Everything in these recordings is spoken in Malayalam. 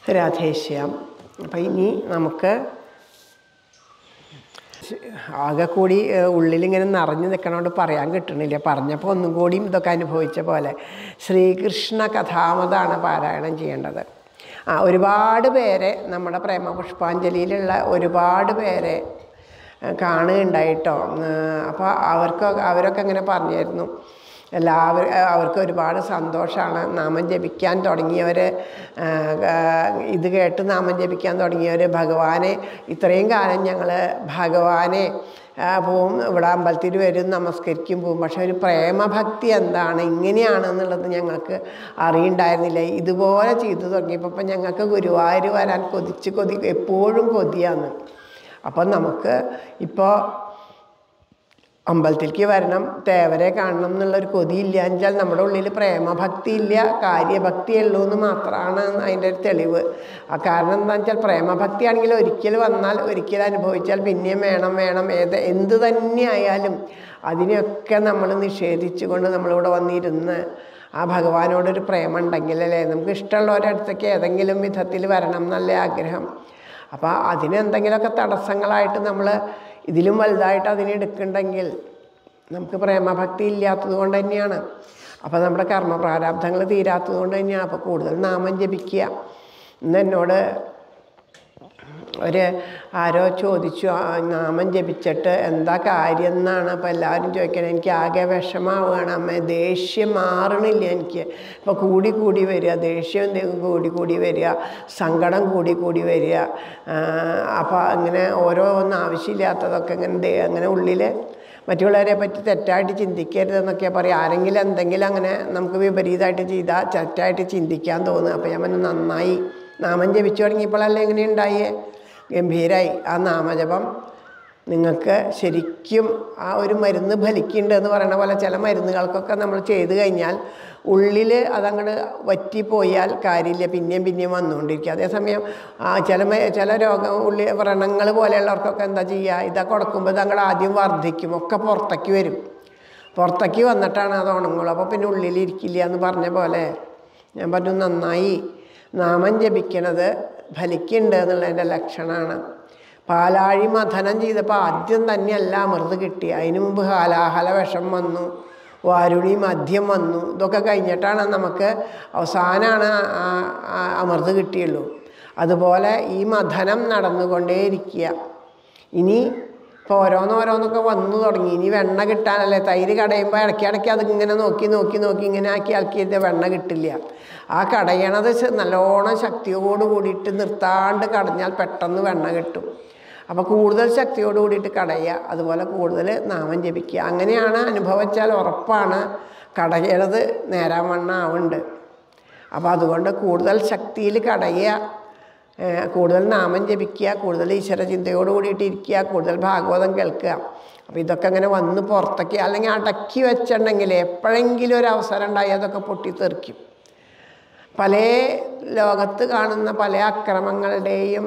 രാധേശ്യാം അപ്പം ഇനി നമുക്ക് ആകെ കൂടി ഏഹ്, ഉള്ളിലിങ്ങനെ നിറഞ്ഞു നിൽക്കണോണ്ട് പറയാൻ കിട്ടണില്ല പറഞ്ഞപ്പോൾ ഒന്നും കൂടിയും ഇതൊക്കെ അനുഭവിച്ച പോലെ ശ്രീകൃഷ്ണ കഥാമതാണ് പാരായണം ചെയ്യേണ്ടത് ആ ഒരുപാട് പേരെ നമ്മുടെ പ്രേമ പുഷ്പാഞ്ജലിയിലുള്ള ഒരുപാട് പേരെ ഏഹ്, കാണുകയുണ്ടായിട്ടോ അപ്പോൾ അവർക്ക് അവരൊക്കെ ഇങ്ങനെ പറഞ്ഞായിരുന്നു എല്ലാവരും അവർക്ക് ഒരുപാട് സന്തോഷമാണ് നാമം ജപിക്കാൻ തുടങ്ങിയവർ ഇത് കേട്ട് നാമം ജപിക്കാൻ തുടങ്ങിയവർ ഭഗവാനെ ഇത്രയും കാലം ഞങ്ങൾ ഭഗവാനെ ആ, പോവും ഇവിടെ അമ്പലത്തിൽ വരും നമസ്കരിക്കും പോവും പക്ഷെ ഒരു പ്രേമഭക്തി എന്താണ് ഇങ്ങനെയാണെന്നുള്ളത് ഞങ്ങൾക്ക് അറിയണ്ടായിരുന്നില്ല ഇതുപോലെ ചെയ്തു തുടങ്ങിയപ്പോൾ ഇപ്പം ഞങ്ങൾക്ക് ഗുരുവായൂർ വരാൻ കൊതിച്ച് കൊതി എപ്പോഴും കൊതിയാണ് അപ്പം നമുക്ക് ഇപ്പോൾ അമ്പലത്തിലേക്ക് വരണം തേവരെ കാണണം എന്നുള്ളൊരു കൊതിയില്ല എന്നുവെച്ചാൽ നമ്മുടെ ഉള്ളിൽ പ്രേമഭക്തി ഇല്ല കാര്യഭക്തി ഉള്ളൂ എന്ന് മാത്രമാണ് അതിൻ്റെ ഒരു തെളിവ് ആ കാരണം എന്താണെന്ന് വെച്ചാൽ പ്രേമഭക്തി ആണെങ്കിൽ ഒരിക്കൽ വന്നാൽ ഒരിക്കൽ അനുഭവിച്ചാൽ പിന്നെയും വേണം വേണം ഏത് എന്ത് തന്നെ ആയാലും അതിനെയൊക്കെ നമ്മൾ നിഷേധിച്ചുകൊണ്ട് നമ്മളിവിടെ വന്നിരുന്ന് ആ ഭഗവാനോടൊരു പ്രേമം ഉണ്ടെങ്കിലല്ലേ നമുക്ക് ഇഷ്ടമുള്ളവരടുത്തേക്ക് ഏതെങ്കിലും വിധത്തിൽ വരണം എന്നല്ലേ ആഗ്രഹം അപ്പോൾ അതിനെന്തെങ്കിലുമൊക്കെ തടസ്സങ്ങളായിട്ട് നമ്മൾ ഇതിലും വലുതായിട്ട് അതിനെ എടുക്കുന്നുണ്ടെങ്കിൽ നമുക്ക് പ്രേമഭക്തി ഇല്ലാത്തത് കൊണ്ട് തന്നെയാണ് അപ്പോൾ നമ്മുടെ കർമ്മ പ്രാരാബ്ധങ്ങൾ തീരാത്തത് കൊണ്ട് തന്നെയാണ് അപ്പോൾ കൂടുതൽ നാമം ജപിക്കുക ഇന്ന് എന്നോട് ഒരു ആരോ ചോദിച്ചു "ആ, നാമം ജപിച്ചിട്ട് എന്താ കാര്യം എന്നാണ് അപ്പോൾ എല്ലാവരും ചോദിക്കണത് എനിക്ക് ആകെ വിഷമാവുകയാണ് അമ്മ ദേഷ്യം മാറണില്ല എനിക്ക് ഇപ്പോൾ കൂടി കൂടി വരിക ദേഷ്യം ദേ- കൂടി കൂടി വരിക സങ്കടം കൂടി കൂടി വരിക അപ്പോൾ അങ്ങനെ ഓരോന്ന് ആവശ്യമില്ലാത്തതൊക്കെ ഇങ്ങനെ ദേ- അങ്ങനെ ഉള്ളിൽ മറ്റുള്ളവരെ പറ്റി തെറ്റായിട്ട് ചിന്തിക്കരുതെന്നൊക്കെ പറയും ആരെങ്കിലും എന്തെങ്കിലും അങ്ങനെ നമുക്ക് വിപരീതമായിട്ട് ചെയ്താൽ തെറ്റായിട്ട് ചിന്തിക്കാൻ തോന്നുക അപ്പോൾ ഞാൻ പറഞ്ഞു നന്നായി നാമം ജപിച്ചു തുടങ്ങിയപ്പോഴല്ലേ എങ്ങനെ ഉണ്ടായേ ഗംഭീരായി ആ നാമജപം നിങ്ങൾക്ക് ശരിക്കും ആ ഒരു മരുന്ന് ഫലിക്കുന്നുണ്ട് എന്ന് പറയുന്ന പോലെ ചില മരുന്നുകൾക്കൊക്കെ നമ്മൾ ചെയ്ത് കഴിഞ്ഞാൽ ഉള്ളിൽ അതങ്ങോട്ട് വറ്റിപ്പോയാൽ കാര്യമില്ല പിന്നെയും പിന്നെയും വന്നുകൊണ്ടിരിക്കുക അതേസമയം ആ ചില മ- ചില രോഗം ഉള്ളി വ്രണങ്ങൾ പോലെയുള്ളവർക്കൊക്കെ എന്താ ചെയ്യുക ഇതൊക്കെ കൊടുക്കുമ്പോൾ ഇതങ്ങോട്ട് ആദ്യം വർദ്ധിക്കും ഒക്കെ പുറത്തേക്ക് വരും പുറത്തേക്ക് വന്നിട്ടാണ് അത് ഉണങ്ങുള്ളൂ അപ്പോൾ പിന്നെ ഉള്ളിലിരിക്കില്ല എന്ന് പറഞ്ഞ പോലെ ഞാൻ പറഞ്ഞു നന്നായി നാമം ജപിക്കണത് ഫലിക്കുന്നുണ്ട് എന്നുള്ളതിൻ്റെ ലക്ഷണമാണ് പാലാഴി മഥനം ചെയ്തപ്പോൾ ആദ്യം തന്നെയല്ല അമൃത് കിട്ടി അതിന് മുമ്പ് ഹാലാഹല വിഷം വന്നു വാരുണി മദ്യം വന്നു ഇതൊക്കെ കഴിഞ്ഞിട്ടാണ് നമുക്ക് അവസാനമാണ് ആ- ആ അമൃത് കിട്ടിയുള്ളൂ അതുപോലെ ഈ മഥനം നടന്നുകൊണ്ടേയിരിക്കുക ഇനി ഇപ്പോൾ ഓരോന്നോരോന്നൊക്കെ വന്നു തുടങ്ങി ഇനി വെണ്ണ കിട്ടാനല്ലേ തൈര് കടയുമ്പോൾ ഇടയ്ക്ക് ഇടയ്ക്ക് അതിങ്ങനെ നോക്കി നോക്കി നോക്കി ഇങ്ങനെ ആക്കി ആക്കിയിട്ട് വെണ്ണ കിട്ടില്ല ആ കടയണത് ശ- നല്ലോണം ശക്തിയോട് കൂടിയിട്ട് നിർത്താണ്ട് കടഞ്ഞാൽ പെട്ടെന്ന് വെണ്ണ കിട്ടും അപ്പോൾ കൂടുതൽ ശക്തിയോട് കൂടിയിട്ട് കടയുക അതുപോലെ കൂടുതൽ നാമം ജപിക്കുക അങ്ങനെയാണ് അനുഭവിച്ചാൽ ഉറപ്പാണ് കടയണത് നേരാൻ വണ്ണം ആവുന്നുണ്ട് അപ്പോൾ അതുകൊണ്ട് കൂടുതൽ ശക്തിയിൽ കടയുക ഏഹ് കൂടുതൽ നാമം ജപിക്കുക കൂടുതൽ ഈശ്വര ചിന്തയോട് കൂടിയിട്ട് ഇരിക്കുക കൂടുതൽ ഭാഗവതം കേൾക്കുക അപ്പോൾ ഇതൊക്കെ അങ്ങനെ വന്ന് പുറത്തേക്ക് അല്ലെങ്കിൽ അടക്കി വെച്ചിട്ടുണ്ടെങ്കിൽ എപ്പോഴെങ്കിലും ഒരു അവസരം ഉണ്ടായി അതൊക്കെ പൊട്ടിത്തെറിക്കും പല ലോകത്ത് കാണുന്ന പല അക്രമങ്ങളുടെയും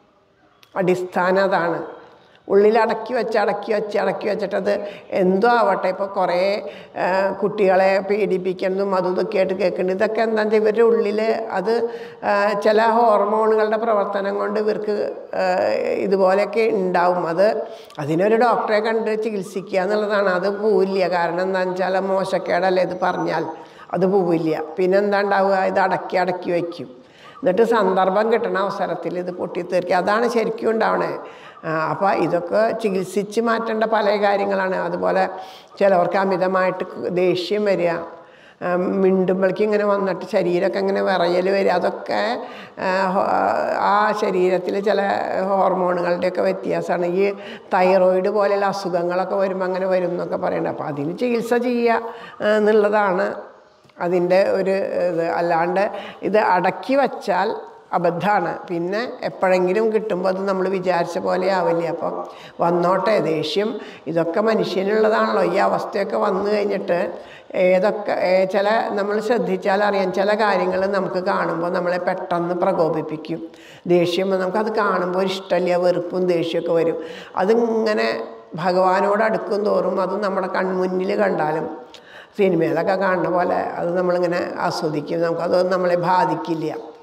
അടിസ്ഥാനം അതാണ് ഉള്ളിൽ അടക്കി വെച്ച് അടക്കി വെച്ച് അടക്കി വെച്ചിട്ടത് എന്തോ ആവട്ടെ ഇപ്പോൾ കുറേ ആ, കുട്ടികളെ പീഡിപ്പിക്കുന്നതും അതും ഇതൊക്കെ ആയിട്ട് കേൾക്കുന്നുണ്ട് ഇതൊക്കെ എന്താ വെച്ചാൽ ഇവരുടെ ഉള്ളിൽ അത് ആ, ചില ഹോർമോണുകളുടെ പ്രവർത്തനം കൊണ്ട് ഇവർക്ക് ആ, ഇതുപോലെയൊക്കെ ഉണ്ടാവും അത് അതിനൊരു ഡോക്ടറെ കണ്ട് ചികിത്സിക്കുക എന്നുള്ളതാണ് അത് പോവില്ല കാരണം എന്താണെന്ന് വെച്ചാൽ മോശക്കേടല്ലേ ഇത് പറഞ്ഞാൽ അത് പോവില്ല പിന്നെന്താ ഉണ്ടാവുക ഇത് അടക്കി അടക്കി വയ്ക്കും എന്നിട്ട് സന്ദർഭം കിട്ടണ അവസരത്തിൽ ഇത് പൊട്ടിത്തെറിക്കുക അതാണ് ശരിക്കും ഉണ്ടാവണേ അപ്പോൾ ഇതൊക്കെ ചികിത്സിച്ച് മാറ്റേണ്ട പല കാര്യങ്ങളാണ് അതുപോലെ ചിലവർക്ക് അമിതമായിട്ട് ദേഷ്യം വരിക ആ, മിണ്ടുമ്പോഴേക്കും ഇങ്ങനെ വന്നിട്ട് ശരീരമൊക്കെ ഇങ്ങനെ വിറയൽ വരിക അതൊക്കെ ആ, ഹോ- ആ ശരീരത്തിൽ ചില ഹോർമോണുകളുടെയൊക്കെ വ്യത്യാസമാണ് ഈ തൈറോയിഡ് പോലെയുള്ള അസുഖങ്ങളൊക്കെ വരുമ്പോൾ അങ്ങനെ വരും എന്നൊക്കെ പറയുന്നത് അപ്പോൾ അതിന് ചികിത്സ ചെയ്യുക ആ, എന്നുള്ളതാണ് അതിൻ്റെ ഒരു ഇത് അല്ലാണ്ട് ഇത് അടക്കി വച്ചാൽ അബദ്ധമാണ് പിന്നെ എപ്പോഴെങ്കിലും കിട്ടുമ്പോൾ അത് നമ്മൾ വിചാരിച്ച പോലെ ആവില്ല അപ്പം വന്നോട്ടെ ദേഷ്യം ഇതൊക്കെ മനുഷ്യനുള്ളതാണല്ലോ ഈ അവസ്ഥയൊക്കെ വന്നു കഴിഞ്ഞിട്ട് ഏതൊക്കെ ഏ- ചില നമ്മൾ ശ്രദ്ധിച്ചാൽ അറിയാം ചില കാര്യങ്ങൾ നമുക്ക് കാണുമ്പോൾ നമ്മളെ പെട്ടെന്ന് പ്രകോപിപ്പിക്കും ദേഷ്യം വന്ന് നമുക്കത് കാണുമ്പോൾ ഒരു ഇഷ്ടമില്ല വെറുപ്പും ദേഷ്യമൊക്കെ വരും അതിങ്ങനെ ഭഗവാനോട് അടുക്കും തോറും അത് നമ്മുടെ കൺമുന്നിൽ കണ്ടാലും സിനിമയിലൊക്കെ കാണുന്ന പോലെ അത് നമ്മളിങ്ങനെ ആസ്വദിക്കും നമുക്കത് നമ്മളെ ബാധിക്കില്ല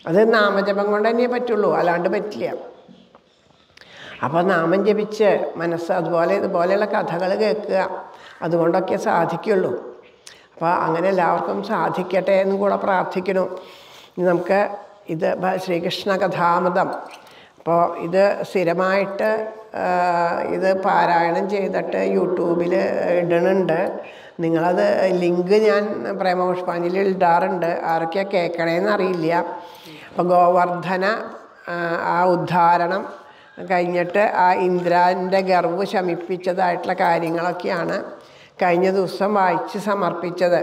അത് നാമജപം കൊണ്ട് തന്നെ പറ്റുള്ളൂ അല്ലാണ്ട് പറ്റില്ല അപ്പോൾ നാമം ജപിച്ച് മനസ്സ് അതുപോലെ ഇതുപോലെയുള്ള കഥകൾ കേൾക്കുക അതുകൊണ്ടൊക്കെ സാധിക്കുള്ളൂ അപ്പോൾ അങ്ങനെ എല്ലാവർക്കും സാധിക്കട്ടെ എന്നും കൂടെ പ്രാർത്ഥിക്കുന്നു ഇനി നമുക്ക് ഇത് ഭ- ശ്രീകൃഷ്ണ കഥാമൃതം അപ്പോൾ ഇത് സ്ഥിരമായിട്ട് ആ, ഇത് പാരായണം ചെയ്തിട്ട് യൂട്യൂബിൽ ഇടണുണ്ട് നിങ്ങളത് ലിങ്ക് ഞാൻ പ്രേമപുഷ്പാഞ്ജലിയിൽ ഇടാറുണ്ട് ആരൊക്കെയാണ് കേൾക്കണേന്ന് അറിയില്ല അപ്പോൾ ഗോവർദ്ധന ആ, ആ ഉദ്ധാരണം കഴിഞ്ഞിട്ട് ആ ഇന്ദ്രൻ്റെ ഗർവ് ശമിപ്പിച്ചതായിട്ടുള്ള കാര്യങ്ങളൊക്കെയാണ് കഴിഞ്ഞ ദിവസം വായിച്ച് സമർപ്പിച്ചത്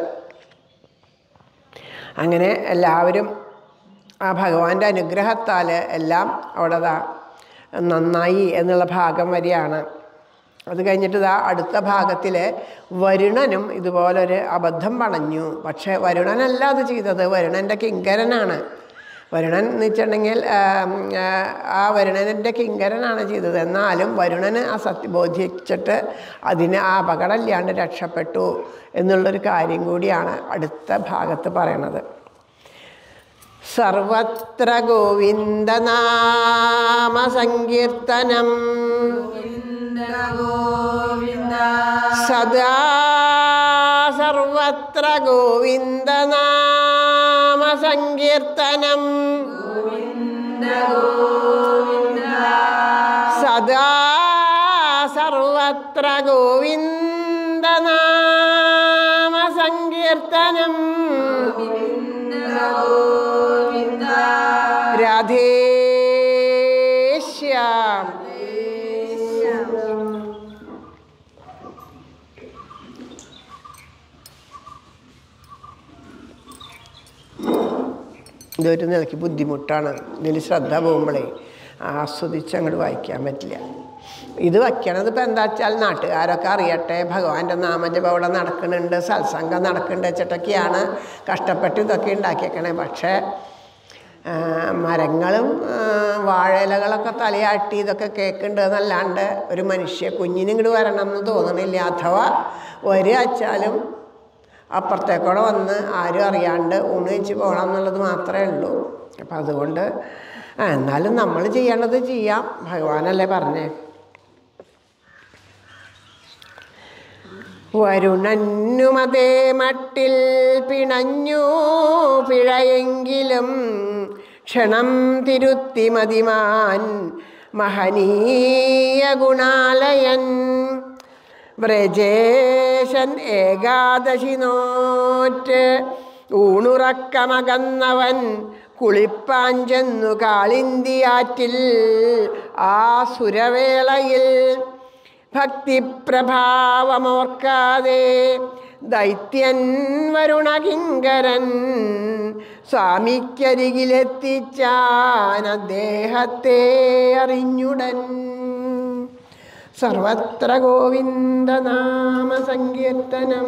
അങ്ങനെ എല്ലാവരും ആ ഭഗവാന്റെ അനുഗ്രഹത്താൽ എല്ലാം അവിടെ ദാ നന്നായി എന്നുള്ള ഭാഗം വരെയാണ് അത് കഴിഞ്ഞിട്ട് ഇതാ അടുത്ത ഭാഗത്തിൽ വരുണനും ഇതുപോലൊരു അബദ്ധം പണഞ്ഞു പക്ഷേ വരുണനല്ല അത് ചെയ്തത് വരുണൻ്റെ കിങ്കരനാണ് വരുണൻ എന്ന് വെച്ചിട്ടുണ്ടെങ്കിൽ ആം, ആ, ആ വരുണൻ്റെ കിങ്കരനാണ് ചെയ്തത് എന്നാലും വരുണന് ആ സത്യം ബോധിച്ചിട്ട് അതിന് ആ അപകടമില്ലാണ്ട് രക്ഷപ്പെട്ടു എന്നുള്ളൊരു കാര്യം കൂടിയാണ് അടുത്ത ഭാഗത്ത് പറയണത് സർവത്ര ഗോവിന്ദനാമ സങ്കീർത്തനം സദാ സർവത്ര ഗോവിന്ദനാമ സങ്കീർത്തനം സദാ സർവത്ര ഗോവിന്ദനാമ സങ്കീർത്തനം രാധേശ്യാം ഇതൊരു നിലയ്ക്ക് ബുദ്ധിമുട്ടാണ് ഇതിൽ ശ്രദ്ധ പോകുമ്പോഴേ ആസ്വദിച്ച് അങ്ങോട്ട് വായിക്കാൻ പറ്റില്ല ഇത് വയ്ക്കണത് ഇപ്പം എന്താ വെച്ചാൽ നാട്ടുകാരൊക്കെ അറിയട്ടെ ഭഗവാന്റെ നാമജപം അവിടെ നടക്കുന്നുണ്ട് സത്സംഗം നടക്കുന്നുണ്ട് വെച്ചിട്ടൊക്കെയാണ് കഷ്ടപ്പെട്ട് ഇതൊക്കെ ഉണ്ടാക്കിയേക്കണേ പക്ഷേ ആ, മരങ്ങളും ആ, വാഴയിലകളൊക്കെ തലയാട്ടി ഇതൊക്കെ കേൾക്കുന്നുണ്ട് എന്നല്ലാണ്ട് ഒരു മനുഷ്യ കുഞ്ഞിനും ഇങ്ങോട്ട് വരണം എന്ന് തോന്നണില്ല അഥവാ വരിക വെച്ചാലും അപ്പുറത്തേക്കൂടെ വന്ന് ആരും അറിയാണ്ട് ഊണ് വെച്ച് പോകണം എന്നുള്ളത് മാത്രമേ ഉള്ളൂ അപ്പം അതുകൊണ്ട് ആ, എന്നാലും നമ്മൾ ചെയ്യേണ്ടത് ചെയ്യാം ഭഗവാനല്ലേ പറഞ്ഞേ വരുണന്നുമതേ മട്ടിൽ പിണഞ്ഞു പിഴയെങ്കിലും ക്ഷണം തിരുത്തി മതിമാൻ മഹനീയ ഗുണാലയൻ വ്രജേശൻ ഏകാദശി നോറ്റ് ഊണുറക്കമകന്നവൻ കുളിപ്പാഞ്ചെന്നു കാളിന്തിയാറ്റിൽ ആ സുരവേളയിൽ ഭക്തിപ്രഭാവമോർക്കാതെ ദൈത്യൻ വരുണകിങ്കരൻ സ്വാമിക്കരികിലെത്തിച്ചാൻ അദ്ദേഹത്തെ അറിഞ്ഞുടൻ സർവത്ര ഗോവിന്ദനാമ സങ്കീർത്തനം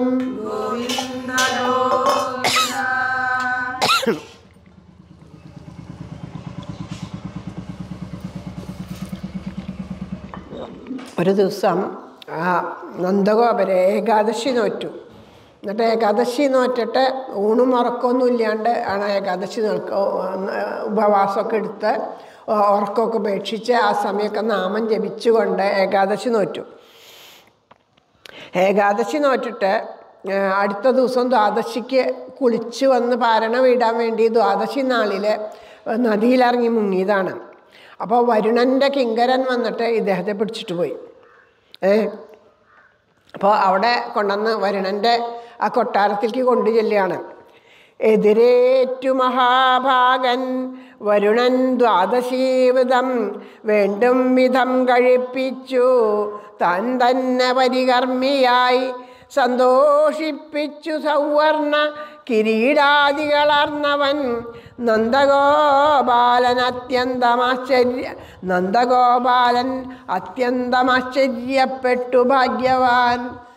ഒരു ദിവസം ആ നന്ദഗോപരെ ഏകാദശി നോറ്റു എന്നിട്ട് ഏകാദശി നോറ്റിട്ട് ഊണും ഉറക്കമൊന്നും ഇല്ലാണ്ട് ആണ് ഏകാദശി നിൽക്ക ഉപവാസമൊക്കെ എടുത്ത് ഉറക്കമൊക്കെ ഉപേക്ഷിച്ച് ആ സമയമൊക്കെ നാമം ജപിച്ചുകൊണ്ട് ഏകാദശി നോറ്റു ഏകാദശി നോറ്റിട്ട് ആ, അടുത്ത ദിവസം ദ്വാദശിക്ക് കുളിച്ച് വന്ന് പാരണ വീടാൻ വേണ്ടി ദ്വാദശി നാളിൽ നദിയിലിറങ്ങി മുങ്ങിയതാണ് അപ്പോൾ വരുണൻ്റെ കിങ്കരൻ വന്നിട്ട് ഇദ്ദേഹത്തെ പിടിച്ചിട്ട് പോയി ഏ അപ്പോൾ അവിടെ കൊണ്ടുവന്ന് വരുണൻ്റെ ആ കൊട്ടാരത്തിലേക്ക് കൊണ്ടു ചെല്ലുകയാണ് എതിരേറ്റു മഹാഭാഗൻ വരുണൻ ദ്വാദശീവിധം വേണ്ടും വിധം കഴിപ്പിച്ചു താൻ തന്നെ പരികർമ്മിയായി സന്തോഷിപ്പിച്ചു സൗവർണ കിരീടാദികളർന്നവൻ നന്ദഗോപാലൻ അത്യന്തമാശ്ചര്യ നന്ദഗോപാലൻ അത്യന്തമാശ്ചര്യപ്പെട്ടു ഭാഗ്യവാൻ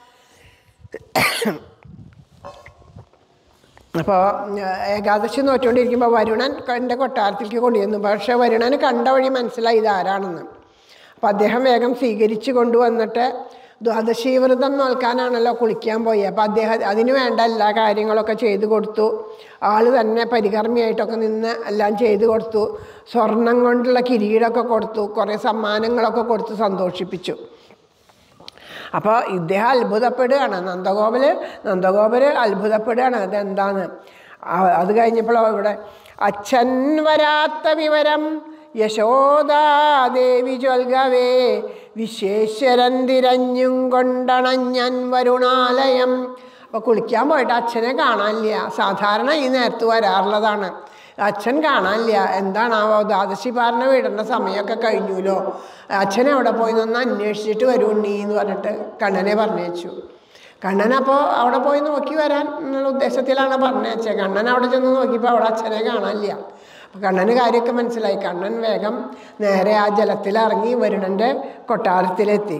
അപ്പോൾ ഏകാദശി നോറ്റുകൊണ്ടിരിക്കുമ്പോൾ വരുണൻ എൻ്റെ കൊട്ടാരത്തിലേക്ക് കൊണ്ടുവന്നു പക്ഷേ വരുണന് കണ്ട വഴി മനസ്സിലായി ഇതാരാണെന്ന് അപ്പോൾ അദ്ദേഹം വേഗം സ്വീകരിച്ചു കൊണ്ടുവന്നിട്ട് ദ്വാദശീവ്രതം നോൽക്കാനാണല്ലോ കുളിക്കാൻ പോയി അപ്പം അദ്ദേഹം അതിന് വേണ്ട എല്ലാ കാര്യങ്ങളൊക്കെ ചെയ്തു കൊടുത്തു ആൾ തന്നെ പരികർമ്മിയായിട്ടൊക്കെ നിന്ന് എല്ലാം ചെയ്തു കൊടുത്തു സ്വർണം കൊണ്ടുള്ള കിരീടമൊക്കെ കൊടുത്തു കുറേ സമ്മാനങ്ങളൊക്കെ കൊടുത്ത് സന്തോഷിപ്പിച്ചു അപ്പോൾ ഇദ്ദേഹം അത്ഭുതപ്പെടുകയാണ് നന്ദഗോപര് നന്ദഗോപര് അത്ഭുതപ്പെടുകയാണ് അതെന്താണ് ആ- അത് കഴിഞ്ഞപ്പോൾ ഇവിടെ അച്ഛൻ വരാത്ത വിവരം യശോദാദേവി ചൊൽകവേ വിശ്വേശ്വരൻ തിരഞ്ഞും കൊണ്ടണഞ്ഞൻ വരുണാലയം അപ്പോൾ കുളിക്കാൻ പോയിട്ട് അച്ഛനെ കാണാനില്ല സാധാരണ ഈ നേരത്ത് വരാറുള്ളതാണ് അച്ഛൻ കാണാനില്ല എന്താണാവോ ദ്വാദശി പാറിന വിടേണ്ട സമയമൊക്കെ കഴിഞ്ഞുല്ലോ അച്ഛൻ എവിടെ പോയി നിന്ന് അന്വേഷിച്ചിട്ട് വരൂ ഉണ്ണി എന്ന് പറഞ്ഞിട്ട് കണ്ണനെ പറഞ്ഞയച്ചു കണ്ണൻ അപ്പോൾ അവിടെ പോയി നോക്കി വരാൻ എന്നുള്ള ഉദ്ദേശത്തിലാണ് പറഞ്ഞയച്ചത് കണ്ണൻ അവിടെ ചെന്ന് നോക്കിയപ്പോൾ അവിടെ അച്ഛനെ കാണാനില്ല അപ്പോൾ കണ്ണന് കാര്യമൊക്കെ മനസ്സിലായി കണ്ണൻ വേഗം നേരെ ആ ജലത്തിലിറങ്ങി വരുണൻ്റെ കൊട്ടാരത്തിലെത്തി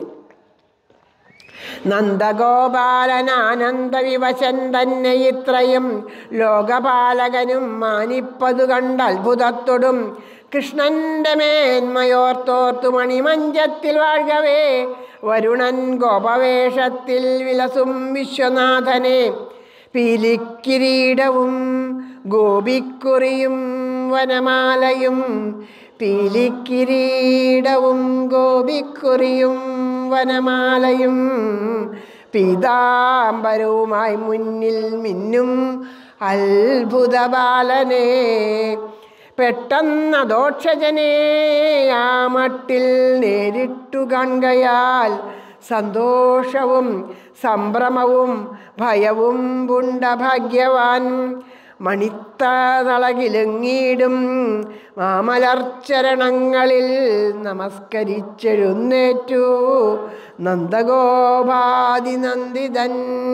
നന്ദഗോപാലനാനന്ദ വിവശൻ തന്നെ ഇത്രയും ലോകപാലകനും മാനിപ്പതു കണ്ട് അത്ഭുതത്തോടും കൃഷ്ണന്റെ മേന്മയോർത്തോർത്തു മണിമഞ്ചത്തിൽ വാഴ്കവേ വരുണൻ ഗോപവേഷത്തിൽ വിലസും വിശ്വനാഥനെ പീലിക്കിരീടവും ഗോപിക്കുറിയും വനമാലയും പീലിക്കിരീടവും ഗോപിക്കുറിയും വനമാലയും പീതാംബരവുമായി മുന്നിൽ മിന്നും അത്ഭുത ബാലനെ പെട്ടെന്നദോക്ഷജനെ ആ മട്ടിൽ നേരിട്ടു കാണുകയാൽ സന്തോഷവും സംഭ്രമവും ഭയവും പുണ്ട ഭാഗ്യവാൻ മണിത്തളകിലുങ്ങിയിടും മാമലർച്ചരണങ്ങളിൽ നമസ്കരിച്ചെഴുന്നേറ്റു നന്ദഗോപാതി നന്ദിതൻ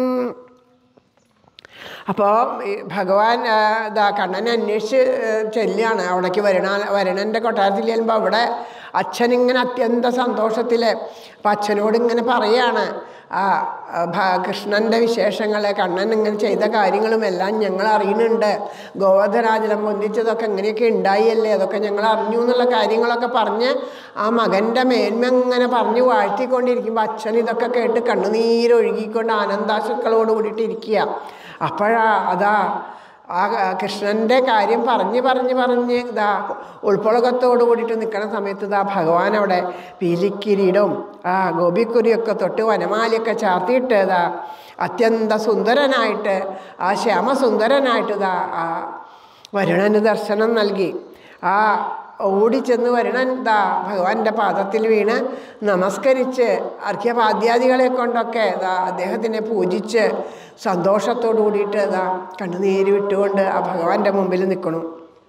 അപ്പോൾ ഭഗവാൻ ആ, ദാ കണ്ണനെ അന്വേഷിച്ച് ചെല്ലുകയാണ് അവിടേക്ക് വരണ വരണൻ്റെ കൊട്ടാരത്തിൽ ചെല്ലുമ്പോൾ അവിടെ അച്ഛനിങ്ങനെ അത്യന്ത സന്തോഷത്തിൽ അപ്പം അച്ഛനോട് ഇങ്ങനെ പറയാണ് ആ ആ, ഭ- കൃഷ്ണൻ്റെ വിശേഷങ്ങൾ കണ്ണൻ ഇങ്ങനെ ചെയ്ത കാര്യങ്ങളും എല്ലാം ഞങ്ങൾ അറിയുന്നുണ്ട് ഗോവർദ്ധരാജലം പൊന്തിച്ചതൊക്കെ ഇങ്ങനെയൊക്കെ ഉണ്ടായില്ലേ അതൊക്കെ ഞങ്ങൾ അറിഞ്ഞു എന്നുള്ള കാര്യങ്ങളൊക്കെ പറഞ്ഞ് ആ മകൻ്റെ മേന്മ ഇങ്ങനെ പറഞ്ഞ് വാഴ്ത്തിക്കൊണ്ടിരിക്കുമ്പോൾ അച്ഛൻ ഇതൊക്കെ കേട്ട് കണ്ണുനീരൊഴുകിക്കൊണ്ട് ആനന്ദാശുക്കളോട് കൂടിയിട്ട് ഇരിക്കുക അപ്പോഴാ അതാ ആ കൃഷ്ണൻ്റെ കാര്യം പറഞ്ഞ് പറഞ്ഞ് പറഞ്ഞ് ഇതാ ഉൾപ്പൊളകത്തോട് കൂടിയിട്ട് നിൽക്കുന്ന സമയത്ത് ഇതാ ഭഗവാൻ അവിടെ പീലിക്കിരീടവും ആ ഗോപിക്കുരിയൊക്കെ തൊട്ട് വനമാലിയൊക്കെ ചാർത്തിയിട്ട് ഇതാ അത്യന്ത സുന്ദരനായിട്ട് ആ ശ്യാമസുന്ദരനായിട്ട് ഇതാ ആ വരുണന് ദർശനം നൽകി ആ ഓടിച്ചെന്ന് വരുണൻ ദാ ഭഗവാന്റെ പാദത്തിൽ വീണ് നമസ്കരിച്ച് അർഘ്യപാദ്യാദികളെ കൊണ്ടൊക്കെ ദാ അദ്ദേഹത്തിനെ പൂജിച്ച് സന്തോഷത്തോടു കൂടിയിട്ട് ദാ കണ്ണുനീര് വിട്ടുകൊണ്ട് ആ ഭഗവാന്റെ മുമ്പിൽ നിൽക്കണു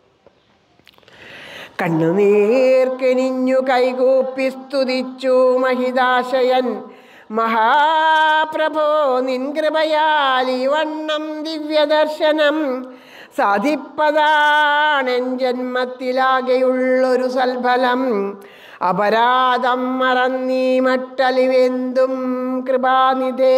കണ്ണുനീർക്കെനിഞ്ഞു കൈകൂപ്പി സ്തുതിച്ചു മഹിതാശയൻ മഹാപ്രഭോ നിൻ കൃപയാൽ ഈ വണ്ണം ദിവ്യദർശനം സാധിപ്പതാണെൻ ജന്മത്തിലാകെയുള്ളൊരു സൽഫലം അപരാധം മറന്നീ മട്ടലിവെന്തും കൃപാനിധേ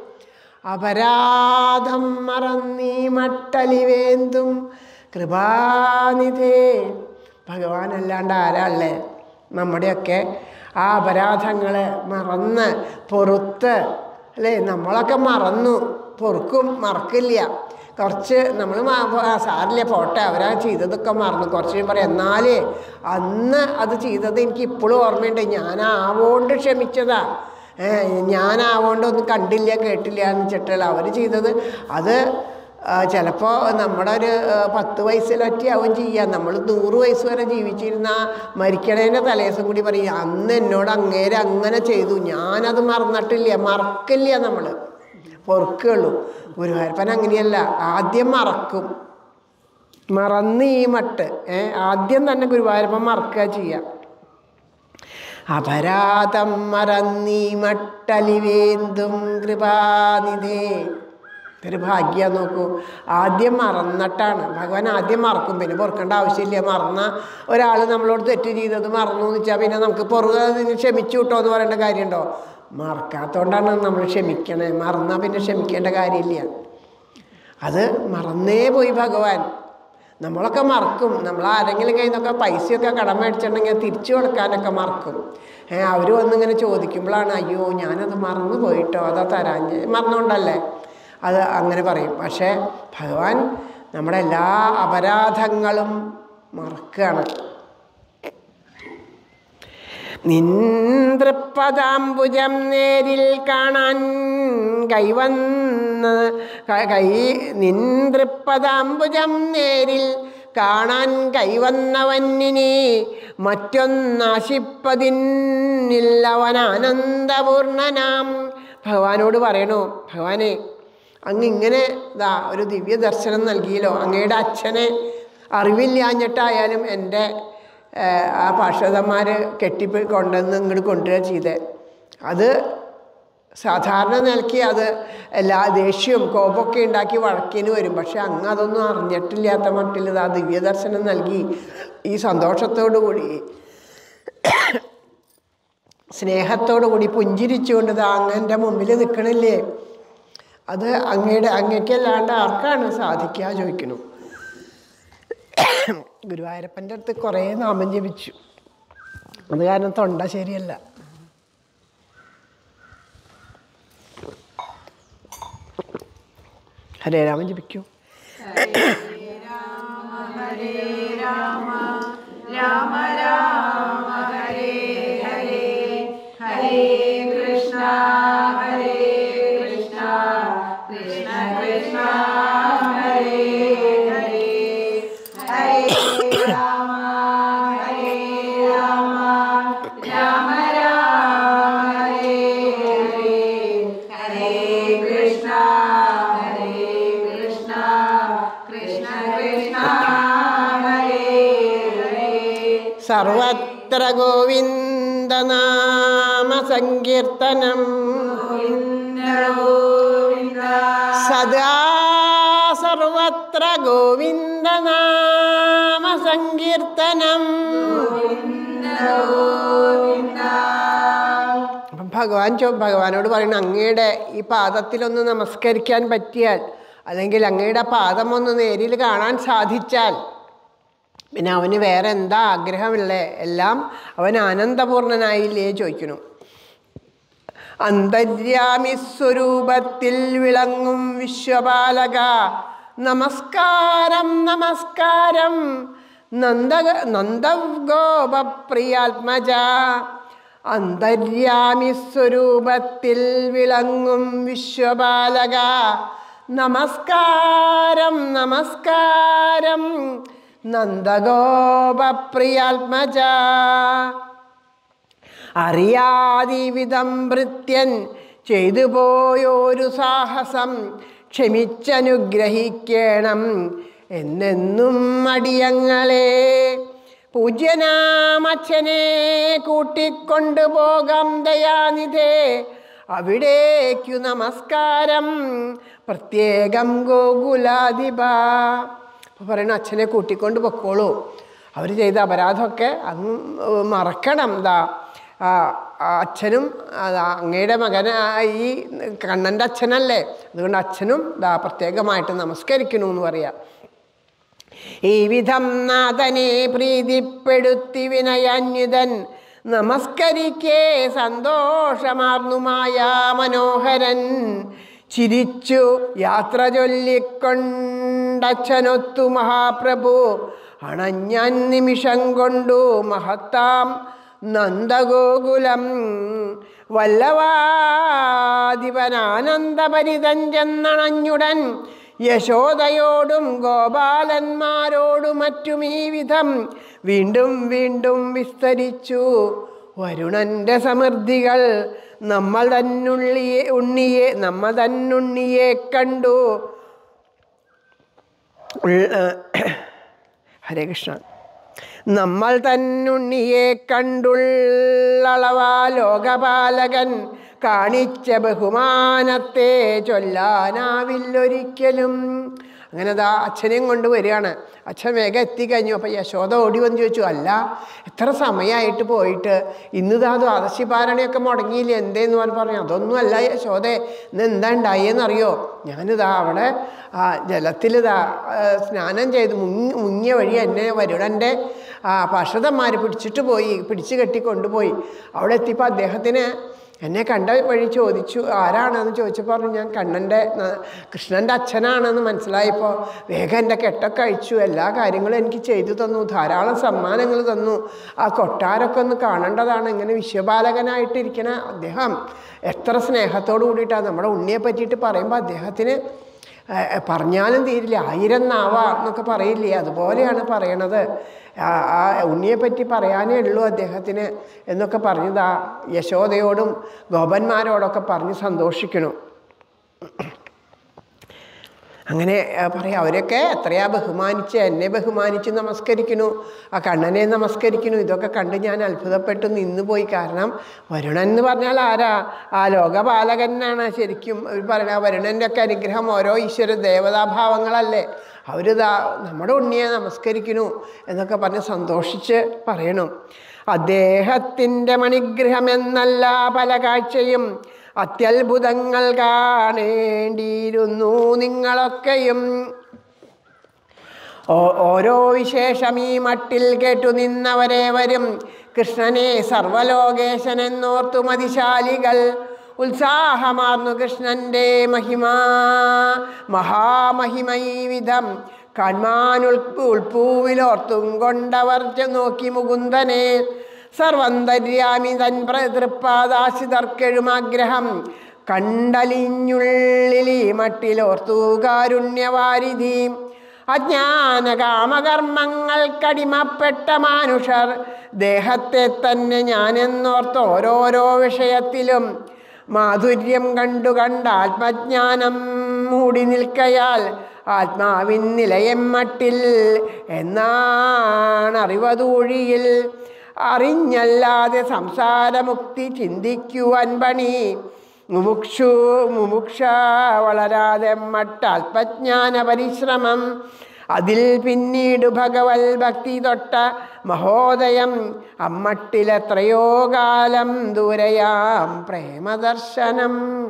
അപരാധം മറന്നീ മട്ടലിവേന്തും കൃപാനിധേ ഭഗവാൻ അല്ലാണ്ട് ആരാളേ നമ്മുടെയൊക്കെ ആ അപരാധങ്ങൾ മറന്ന് പൊറുത്ത് അല്ലേ നമ്മളൊക്കെ മറന്നു പൊറുക്കും മറക്കില്ല കുറച്ച് നമ്മൾ സാറില്ല പോട്ടെ അവരാ ചെയ്തതൊക്കെ മറന്നു കുറച്ച് കഴിയുമ്പോൾ പറയും എന്നാലേ അന്ന് അത് ചെയ്തത് എനിക്ക് ഇപ്പോഴും ഓർമ്മയുണ്ട് ഞാനാവോണ്ട് ക്ഷമിച്ചതാ ഏ, ഞാനാവോണ്ട് ഒന്നും കണ്ടില്ല കേട്ടില്ല എന്ന് വെച്ചിട്ടല്ല അവർ ചെയ്തത് അത് ചിലപ്പോൾ നമ്മുടെ ഒരു ആ, പത്ത് വയസ്സിലൊറ്റയാവും ചെയ്യാം നമ്മൾ നൂറ് വയസ്സ് വരെ ജീവിച്ചിരുന്ന ആ മരിക്കണേൻ്റെ തലേദിവസം കൂടി പറയും അന്ന് എന്നോട് അങ്ങേരെ അങ്ങനെ ചെയ്തു ഞാനത് മറന്നിട്ടില്ല മറക്കില്ല നമ്മൾ പൊറുക്കുള്ളൂ ഗുരുവായൂരപ്പൻ അങ്ങനെയല്ല ആദ്യം മറക്കും മറന്ന് ഈ മട്ട് ഏ ആദ്യം തന്നെ ഗുരുവായൂരപ്പൻ മറക്കുക ചെയ്യുക അപരാധം മറന്നീ മട്ടലിവേന്തും കൃപാനിധേ ഒരു ഭാഗ്യം നോക്കൂ ആദ്യം മറന്നിട്ടാണ് ഭഗവാൻ ആദ്യം മറക്കും പിന്നെ പൊറുക്കേണ്ട ആവശ്യമില്ല മറന്ന ഒരാൾ നമ്മളോട് തെറ്റ് ചെയ്തത് മറന്നു എന്ന് വെച്ചാൽ പിന്നെ നമുക്ക് പൊറുകതിന് ക്ഷമിച്ചു കിട്ടോ എന്ന് പറയേണ്ട കാര്യമുണ്ടോ മറക്കാത്തോണ്ടാണ് നമ്മൾ ക്ഷമിക്കണേ മറന്നാൽ പിന്നെ ക്ഷമിക്കേണ്ട കാര്യമില്ല അത് മറന്നേ പോയി ഭഗവാൻ നമ്മളൊക്കെ മറക്കും നമ്മൾ ആരെങ്കിലും കയ്യിൽ നിന്നൊക്കെ പൈസയൊക്കെ കടം മേടിച്ചിട്ടുണ്ടെങ്കിൽ തിരിച്ചു കൊടുക്കാനൊക്കെ മറക്കും ഏ അവർ വന്നിങ്ങനെ ചോദിക്കുമ്പോഴാണ് അയ്യോ ഞാനത് മറന്നു പോയിട്ടോ അതാ തരാഞ്ഞ് മറന്നുകൊണ്ടല്ലേ അത് അങ്ങനെ പറയും പക്ഷേ ഭഗവാൻ നമ്മുടെ എല്ലാ അപരാധങ്ങളും മറക്കുകയാണ് നിന്തൃപ്പദാംബുജം നേരിൽ കാണാൻ കൈവന്ന് ക- കൈ നിന്തൃപ്പദാംബുജം നേരിൽ കാണാൻ കൈവന്നവന്നിനി മറ്റൊന്നാശിപ്പതിന്നില്ലവൻ ആനന്ദപൂർണനാം ഭഗവാനോട് പറയണു ഭഗവാനെ അങ്ങ് ഇങ്ങനെ ഇതാ ഒരു ദിവ്യ ദർശനം നൽകിയല്ലോ അങ്ങയുടെ അച്ഛനെ അറിവില്ലാഞ്ഞിട്ടായാലും എൻ്റെ ഏഹ്, ആ പാർഷദന്മാർ കെട്ടിപ്പി കൊണ്ടുവന്ന് ഇങ്ങോട്ട് കൊണ്ടുവരിക ചെയ്തേ അത് സാധാരണ നിലയ്ക്ക് അത് എല്ലാ ദേഷ്യവും കോപമൊക്കെ ഉണ്ടാക്കി വഴക്കിന് വരും പക്ഷെ അങ്ങ് അതൊന്നും അറിഞ്ഞിട്ടില്ലാത്ത മട്ടിൽ ഇത് ആ ദിവ്യദർശനം നൽകി ഈ സന്തോഷത്തോടു കൂടി സ്നേഹത്തോടു കൂടി പുഞ്ചിരിച്ചുകൊണ്ട് ഇത് അങ്ങൻ്റെ മുമ്പിൽ നിൽക്കണില്ലേ അത് അങ്ങയുടെ അങ്ങയ്ക്കല്ലാണ്ട് ആർക്കാണ് സാധിക്കുക ചോദിക്കണു ഗുരുവായൂരപ്പൻ്റെ അടുത്ത് കുറേ നാമം ജപിച്ചു അത് കാരണം തൊണ്ട ശരിയല്ല ഹരേ രാമൻ ജപിക്കൂ സർവത്ര ഗോവിന്ദനാമ സങ്കീർത്തനം സദാ സർവത്ര ഗോവിന്ദനാമ സങ്കീർത്തനം അപ്പം ഭഗവാൻ ചോ ഭഗവാനോട് പറയുന്നു അങ്ങയുടെ ഈ പാദത്തിലൊന്ന് നമസ്കരിക്കാൻ പറ്റിയാൽ അല്ലെങ്കിൽ അങ്ങയുടെ പാദം ഒന്ന് നേരിൽ കാണാൻ സാധിച്ചാൽ പിന്നെ അവന് വേറെ എന്താ ആഗ്രഹമില്ലേ എല്ലാം അവൻ ആനന്ദപൂർണനായില്ലേ ചോദിക്കണു അന്തര്യാമി സ്വരൂപത്തിൽ വിളങ്ങും വിശ്വപാലക നമസ്കാരം നമസ്കാരം നന്ദ നന്ദഗോപപ്രിയാത്മജ അന്തര്യാമി സ്വരൂപത്തിൽ വിളങ്ങും വിശ്വപാലക നമസ്കാരം നമസ്കാരം നന്ദഗോപപ്രിയാത്മജ അറിയാതിവിധം ഭൃത്യൻ ചെയ്തു പോയൊരു സാഹസം ക്ഷമിച്ചനുഗ്രഹിക്കണം എന്നെന്നും അടിയങ്ങളെ പൂജ്യനാമച്ഛനെ കൂട്ടിക്കൊണ്ടുപോകാം ദയാനിധേ അവിടേക്കു നമസ്കാരം പ്രത്യേകം ഗോകുലാധിപ അപ്പോൾ പറയണ അച്ഛനെ കൂട്ടിക്കൊണ്ട് പൊക്കോളൂ അവർ ചെയ്ത അപരാധമൊക്കെ അങ്ങ് മറക്കണം എന്താ ആ, ആ അച്ഛനും അത് അങ്ങയുടെ മകനായി കണ്ണൻ്റെ അച്ഛനല്ലേ അതുകൊണ്ട് അച്ഛനും ദാ പ്രത്യേകമായിട്ട് നമസ്കരിക്കണു എന്ന് പറയാം ഈ വിധം നാഥനെ പ്രീതിപ്പെടുത്തി വിനയാന്യുതൻ നമസ്കരിക്കേ സന്തോഷമാർന്നുമായ മനോഹരൻ ചിരിച്ചു യാത്ര ചൊല്ലിക്കൊണ്ടച്ഛനൊത്തു മഹാപ്രഭു അണഞ്ഞാൻ നിമിഷം കൊണ്ടു മഹത്താം നന്ദഗോകുലം വല്ലവാധിപനാനന്ദപരിതൻ ചെന്നണഞ്ഞുടൻ യശോദയോടും ഗോപാലന്മാരോടും മറ്റും ഈ വിധം വീണ്ടും വീണ്ടും വിസ്തരിച്ചു വരുണന്റെ സമൃദ്ധികൾ നമ്മൾ തന്നുള്ളിയെ ഉണ്ണിയെ നമ്മൾ തന്നുണ്ണിയെ കണ്ടു ഉള്ള- ഹരേ കൃഷ്ണ നമ്മൾ തന്നുണ്ണിയെ കണ്ടുള്ളളവാ ലോകപാലകൻ കാണിച്ച ബഹുമാനത്തെ ചൊല്ലാനാവില്ലൊരിക്കലും അങ്ങനെ അതാ അച്ഛനെയും കൊണ്ട് വരികയാണ് അച്ഛൻ വേഗം എത്തിക്കഴിഞ്ഞു അപ്പോൾ യശോദ ഓടി വന്ന് ചോദിച്ചു അല്ല എത്ര സമയമായിട്ട് പോയിട്ട് ഇന്ന് ഇതാ ദ്വാദശി പാരണയൊക്കെ മുടങ്ങിയില്ല എന്തേന്ന് പറഞ്ഞ് പറഞ്ഞു അതൊന്നും അല്ല യശോദേ ഇന്ന് എന്താ ഉണ്ടായെന്നറിയോ ഞാനിതാ അവിടെ ആ ജലത്തിലിതാ ആ, സ്നാനം ചെയ്ത് മുങ്ങി മുങ്ങിയ വഴി എന്നെ വരുടൻ്റെ ആ പർഷതന്മാർ പിടിച്ചിട്ട് പോയി പിടിച്ചു കെട്ടി കൊണ്ടുപോയി അവിടെ എത്തിയപ്പോൾ അദ്ദേഹത്തിന് എന്നെ കണ്ട വഴി ചോദിച്ചു ആരാണെന്ന് ചോദിച്ചപ്പോൾ പറഞ്ഞു ഞാൻ കണ്ണൻ്റെ ന- കൃഷ്ണൻ്റെ അച്ഛനാണെന്ന് മനസ്സിലായപ്പോൾ വേഗം എൻ്റെ കെട്ടൊക്കെ അഴിച്ചു എല്ലാ കാര്യങ്ങളും എനിക്ക് ചെയ്തു തന്നു ധാരാളം സമ്മാനങ്ങൾ തന്നു ആ കൊട്ടാരമൊക്കെ ഒന്ന് കാണേണ്ടതാണ് ഇങ്ങനെ വിശ്വപാലകനായിട്ടിരിക്കുന്ന അദ്ദേഹം എത്ര സ്നേഹത്തോടു കൂടിയിട്ടാണ് നമ്മുടെ ഉണ്ണിയെ പറ്റിയിട്ട് പറയുമ്പോൾ അദ്ദേഹത്തിന് ഏ, ഏ, പറഞ്ഞാലും തീരില്ല ആയിരം നാവ എന്നൊക്കെ പറയില്ലേ അതുപോലെയാണ് പറയണത് ആ ആ ഉണ്ണിയെപ്പറ്റി പറയാനേ ഉള്ളൂ അദ്ദേഹത്തിന് എന്നൊക്കെ പറഞ്ഞതാ യശോദയോടും ഗോപന്മാരോടൊക്കെ പറഞ്ഞ് സന്തോഷിക്കണം അങ്ങനെ ആ, പറയാം അവരൊക്കെ എത്രയാ ബഹുമാനിച്ച് എന്നെ ബഹുമാനിച്ച് നമസ്കരിക്കുന്നു ആ കണ്ണനെ നമസ്കരിക്കുന്നു ഇതൊക്കെ കണ്ട് ഞാൻ അത്ഭുതപ്പെട്ടു നിന്നു പോയി കാരണം വരുണൻ എന്ന് പറഞ്ഞാൽ ആരാ ആ ലോകപാലകനാണ് ശരിക്കും അവർ പറയുന്ന വരുണൻ്റെ ഒക്കെ അനുഗ്രഹം ഓരോ ഈശ്വര ദേവതാഭാവങ്ങളല്ലേ അവരിതാ നമ്മുടെ ഉണ്ണിയെ നമസ്കരിക്കുന്നു എന്നൊക്കെ പറഞ്ഞ് സന്തോഷിച്ച് പറയണം അദ്ദേഹത്തിൻ്റെ മണിഗ്രഹമെന്നല്ല പല കാഴ്ചയും അത്യത്ഭുതങ്ങൾ കാണേണ്ടിയിരുന്നു നിങ്ങളൊക്കെയും ഓ- ഓരോ വിശേഷം ഈ മട്ടിൽ കേട്ടു നിന്നവരെ വരും കൃഷ്ണനെ സർവലോകേശൻ എന്നോർത്തു മതിശാലികൾ ഉത്സാഹമാർന്നു കൃഷ്ണൻ്റെ മഹിമ മഹാമഹിമൈ വിധം കൺമാനുൾ ഉൾപ്പൂവിലോർത്തും കൊണ്ടവർ ചെ- നോക്കി മുകുന്ദനെ സർവന്തര്യാമി തൻ തൃപ്പാദാശിതർക്കെഴുമാഗ്രഹം കണ്ടലിഞ്ഞുള്ളിൽ ഈ മട്ടിലോർത്തു കാരുണ്യവാരിധി അജ്ഞാന കാമകർമ്മങ്ങൾക്കടിമപ്പെട്ട മാനുഷർ ദേഹത്തെ തന്നെ ഞാനെന്നോർത്ത് ഓരോരോ വിഷയത്തിലും മാധുര്യം കണ്ടു കണ്ട് ആത്മജ്ഞാനം മൂടി നിൽക്കയാൽ ആത്മാവിൻ നിലയം മട്ടിൽ എന്നാണ് അറിവതൂഴിയിൽ അറിഞ്ഞല്ലാതെ സംസാരമുക്തി ചിന്തിക്കുവാൻ പണി മുമുക്ഷു മുമുക്ഷ വളരാതെ മട്ടാത്മജ്ഞാന പരിശ്രമം അതിൽ പിന്നീട് ഭഗവൽ ഭക്തി തൊട്ട മഹോദയം അമ്മട്ടിലെത്രയോ കാലം ദൂരയാം പ്രേമദർശനം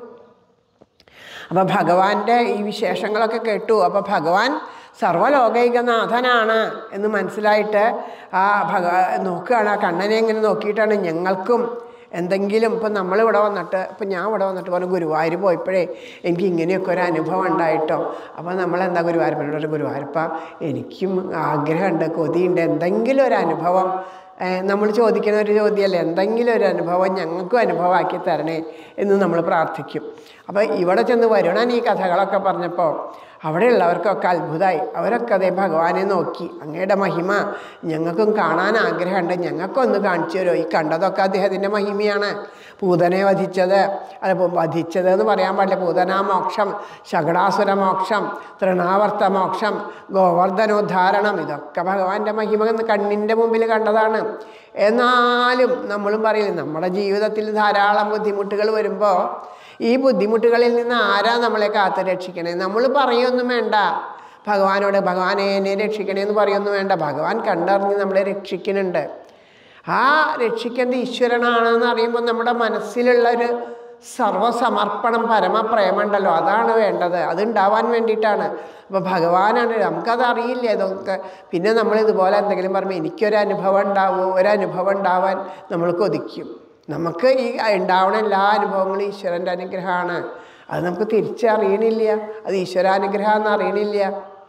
അപ്പോൾ ഭഗവാന്റെ ഈ വിശേഷങ്ങളൊക്കെ കേട്ടു അപ്പോൾ ഭഗവാൻ സർവ്വലോകൈകനാഥനാണ് എന്ന് മനസ്സിലായിട്ട് ആ ഭഗ നോക്കുകയാണ് ആ കണ്ണനെ ഇങ്ങനെ നോക്കിയിട്ടാണ് ഞങ്ങൾക്കും എന്തെങ്കിലും ഇപ്പം നമ്മളിവിടെ വന്നിട്ട് ഇപ്പം ഞാൻ ഇവിടെ വന്നിട്ട് പറഞ്ഞു ഗുരുവായൂർ പോയപ്പോഴേ എനിക്ക് ഇങ്ങനെയൊക്കെ ഒരു അനുഭവം ഉണ്ടായിട്ടോ അപ്പോൾ നമ്മളെന്താ ഗുരുവായൂരപ്പനോട് ഒരു ഗുരുവായൂരപ്പ എനിക്കും ആഗ്രഹമുണ്ട് കൊതിയുണ്ട് എന്തെങ്കിലും ഒരു അനുഭവം ഏഹ് നമ്മൾ ചോദിക്കുന്ന ഒരു ചോദ്യമല്ലേ എന്തെങ്കിലും ഒരു അനുഭവം ഞങ്ങൾക്കും അനുഭവമാക്കി തരണേ എന്ന് നമ്മൾ പ്രാർത്ഥിക്കും അപ്പോൾ ഇവിടെ ചെന്ന് വരുണൻ ഈ കഥകളൊക്കെ പറഞ്ഞപ്പോൾ അവിടെയുള്ളവർക്കൊക്കെ അത്ഭുതമായി അവരൊക്കെ അതേ ഭഗവാനെ നോക്കി അങ്ങയുടെ മഹിമ ഞങ്ങൾക്കും കാണാൻ ആഗ്രഹമുണ്ട് ഞങ്ങൾക്കൊന്ന് കാണിച്ചു തരുമോ ഈ കണ്ടതൊക്കെ അദ്ദേഹത്തിൻ്റെ മഹിമയാണ് പൂതനെ വധിച്ചത് അല്ല പൂ- വധിച്ചത് എന്ന് പറയാൻ പാടില്ല പൂതനാ മോക്ഷം ശകടാസുര മോക്ഷം തൃണാവർത്ത മോക്ഷം ഗോവർദ്ധനോദ്ധാരണം ഇതൊക്കെ ഭഗവാന്റെ മഹിമ എന്ന് കണ്ണിൻ്റെ മുമ്പിൽ കണ്ടതാണ് എന്നാലും നമ്മളും പറയില്ല നമ്മുടെ ജീവിതത്തിൽ ധാരാളം ബുദ്ധിമുട്ടുകൾ വരുമ്പോൾ ഈ ബുദ്ധിമുട്ടുകളിൽ നിന്ന് ആരാ നമ്മളെ കാത്തു രക്ഷിക്കണേ നമ്മൾ പറയൊന്നും വേണ്ട ഭഗവാനോട് ഭഗവാനെ എന്നെ രക്ഷിക്കണേ എന്ന് പറയൊന്നും വേണ്ട ഭഗവാൻ കണ്ടറിഞ്ഞ് നമ്മളെ രക്ഷിക്കുന്നുണ്ട് ആ രക്ഷിക്കേണ്ട ഈശ്വരനാണെന്ന് അറിയുമ്പോൾ നമ്മുടെ മനസ്സിലുള്ള ഒരു സർവസമർപ്പണം പരമപ്രേമുണ്ടല്ലോ അതാണ് വേണ്ടത് അതുണ്ടാവാൻ വേണ്ടിയിട്ടാണ് അപ്പോൾ ഭഗവാനാണ് നമുക്കത് അറിയില്ല ഇതൊക്കെ പിന്നെ നമ്മൾ ഇതുപോലെ എന്തെങ്കിലും പറയുമ്പോൾ എനിക്കൊരു അനുഭവം ഉണ്ടാവുമോ ഒരു അനുഭവം ഉണ്ടാവാൻ നമ്മൾ കൊതിക്കും നമുക്ക് ഈ ഉണ്ടാവണ എല്ലാ അനുഭവങ്ങളും ഈശ്വരൻ്റെ അനുഗ്രഹമാണ് അത് നമുക്ക് തിരിച്ചറിയണില്ല അത് ഈശ്വരാനുഗ്രഹം അറിയണില്ല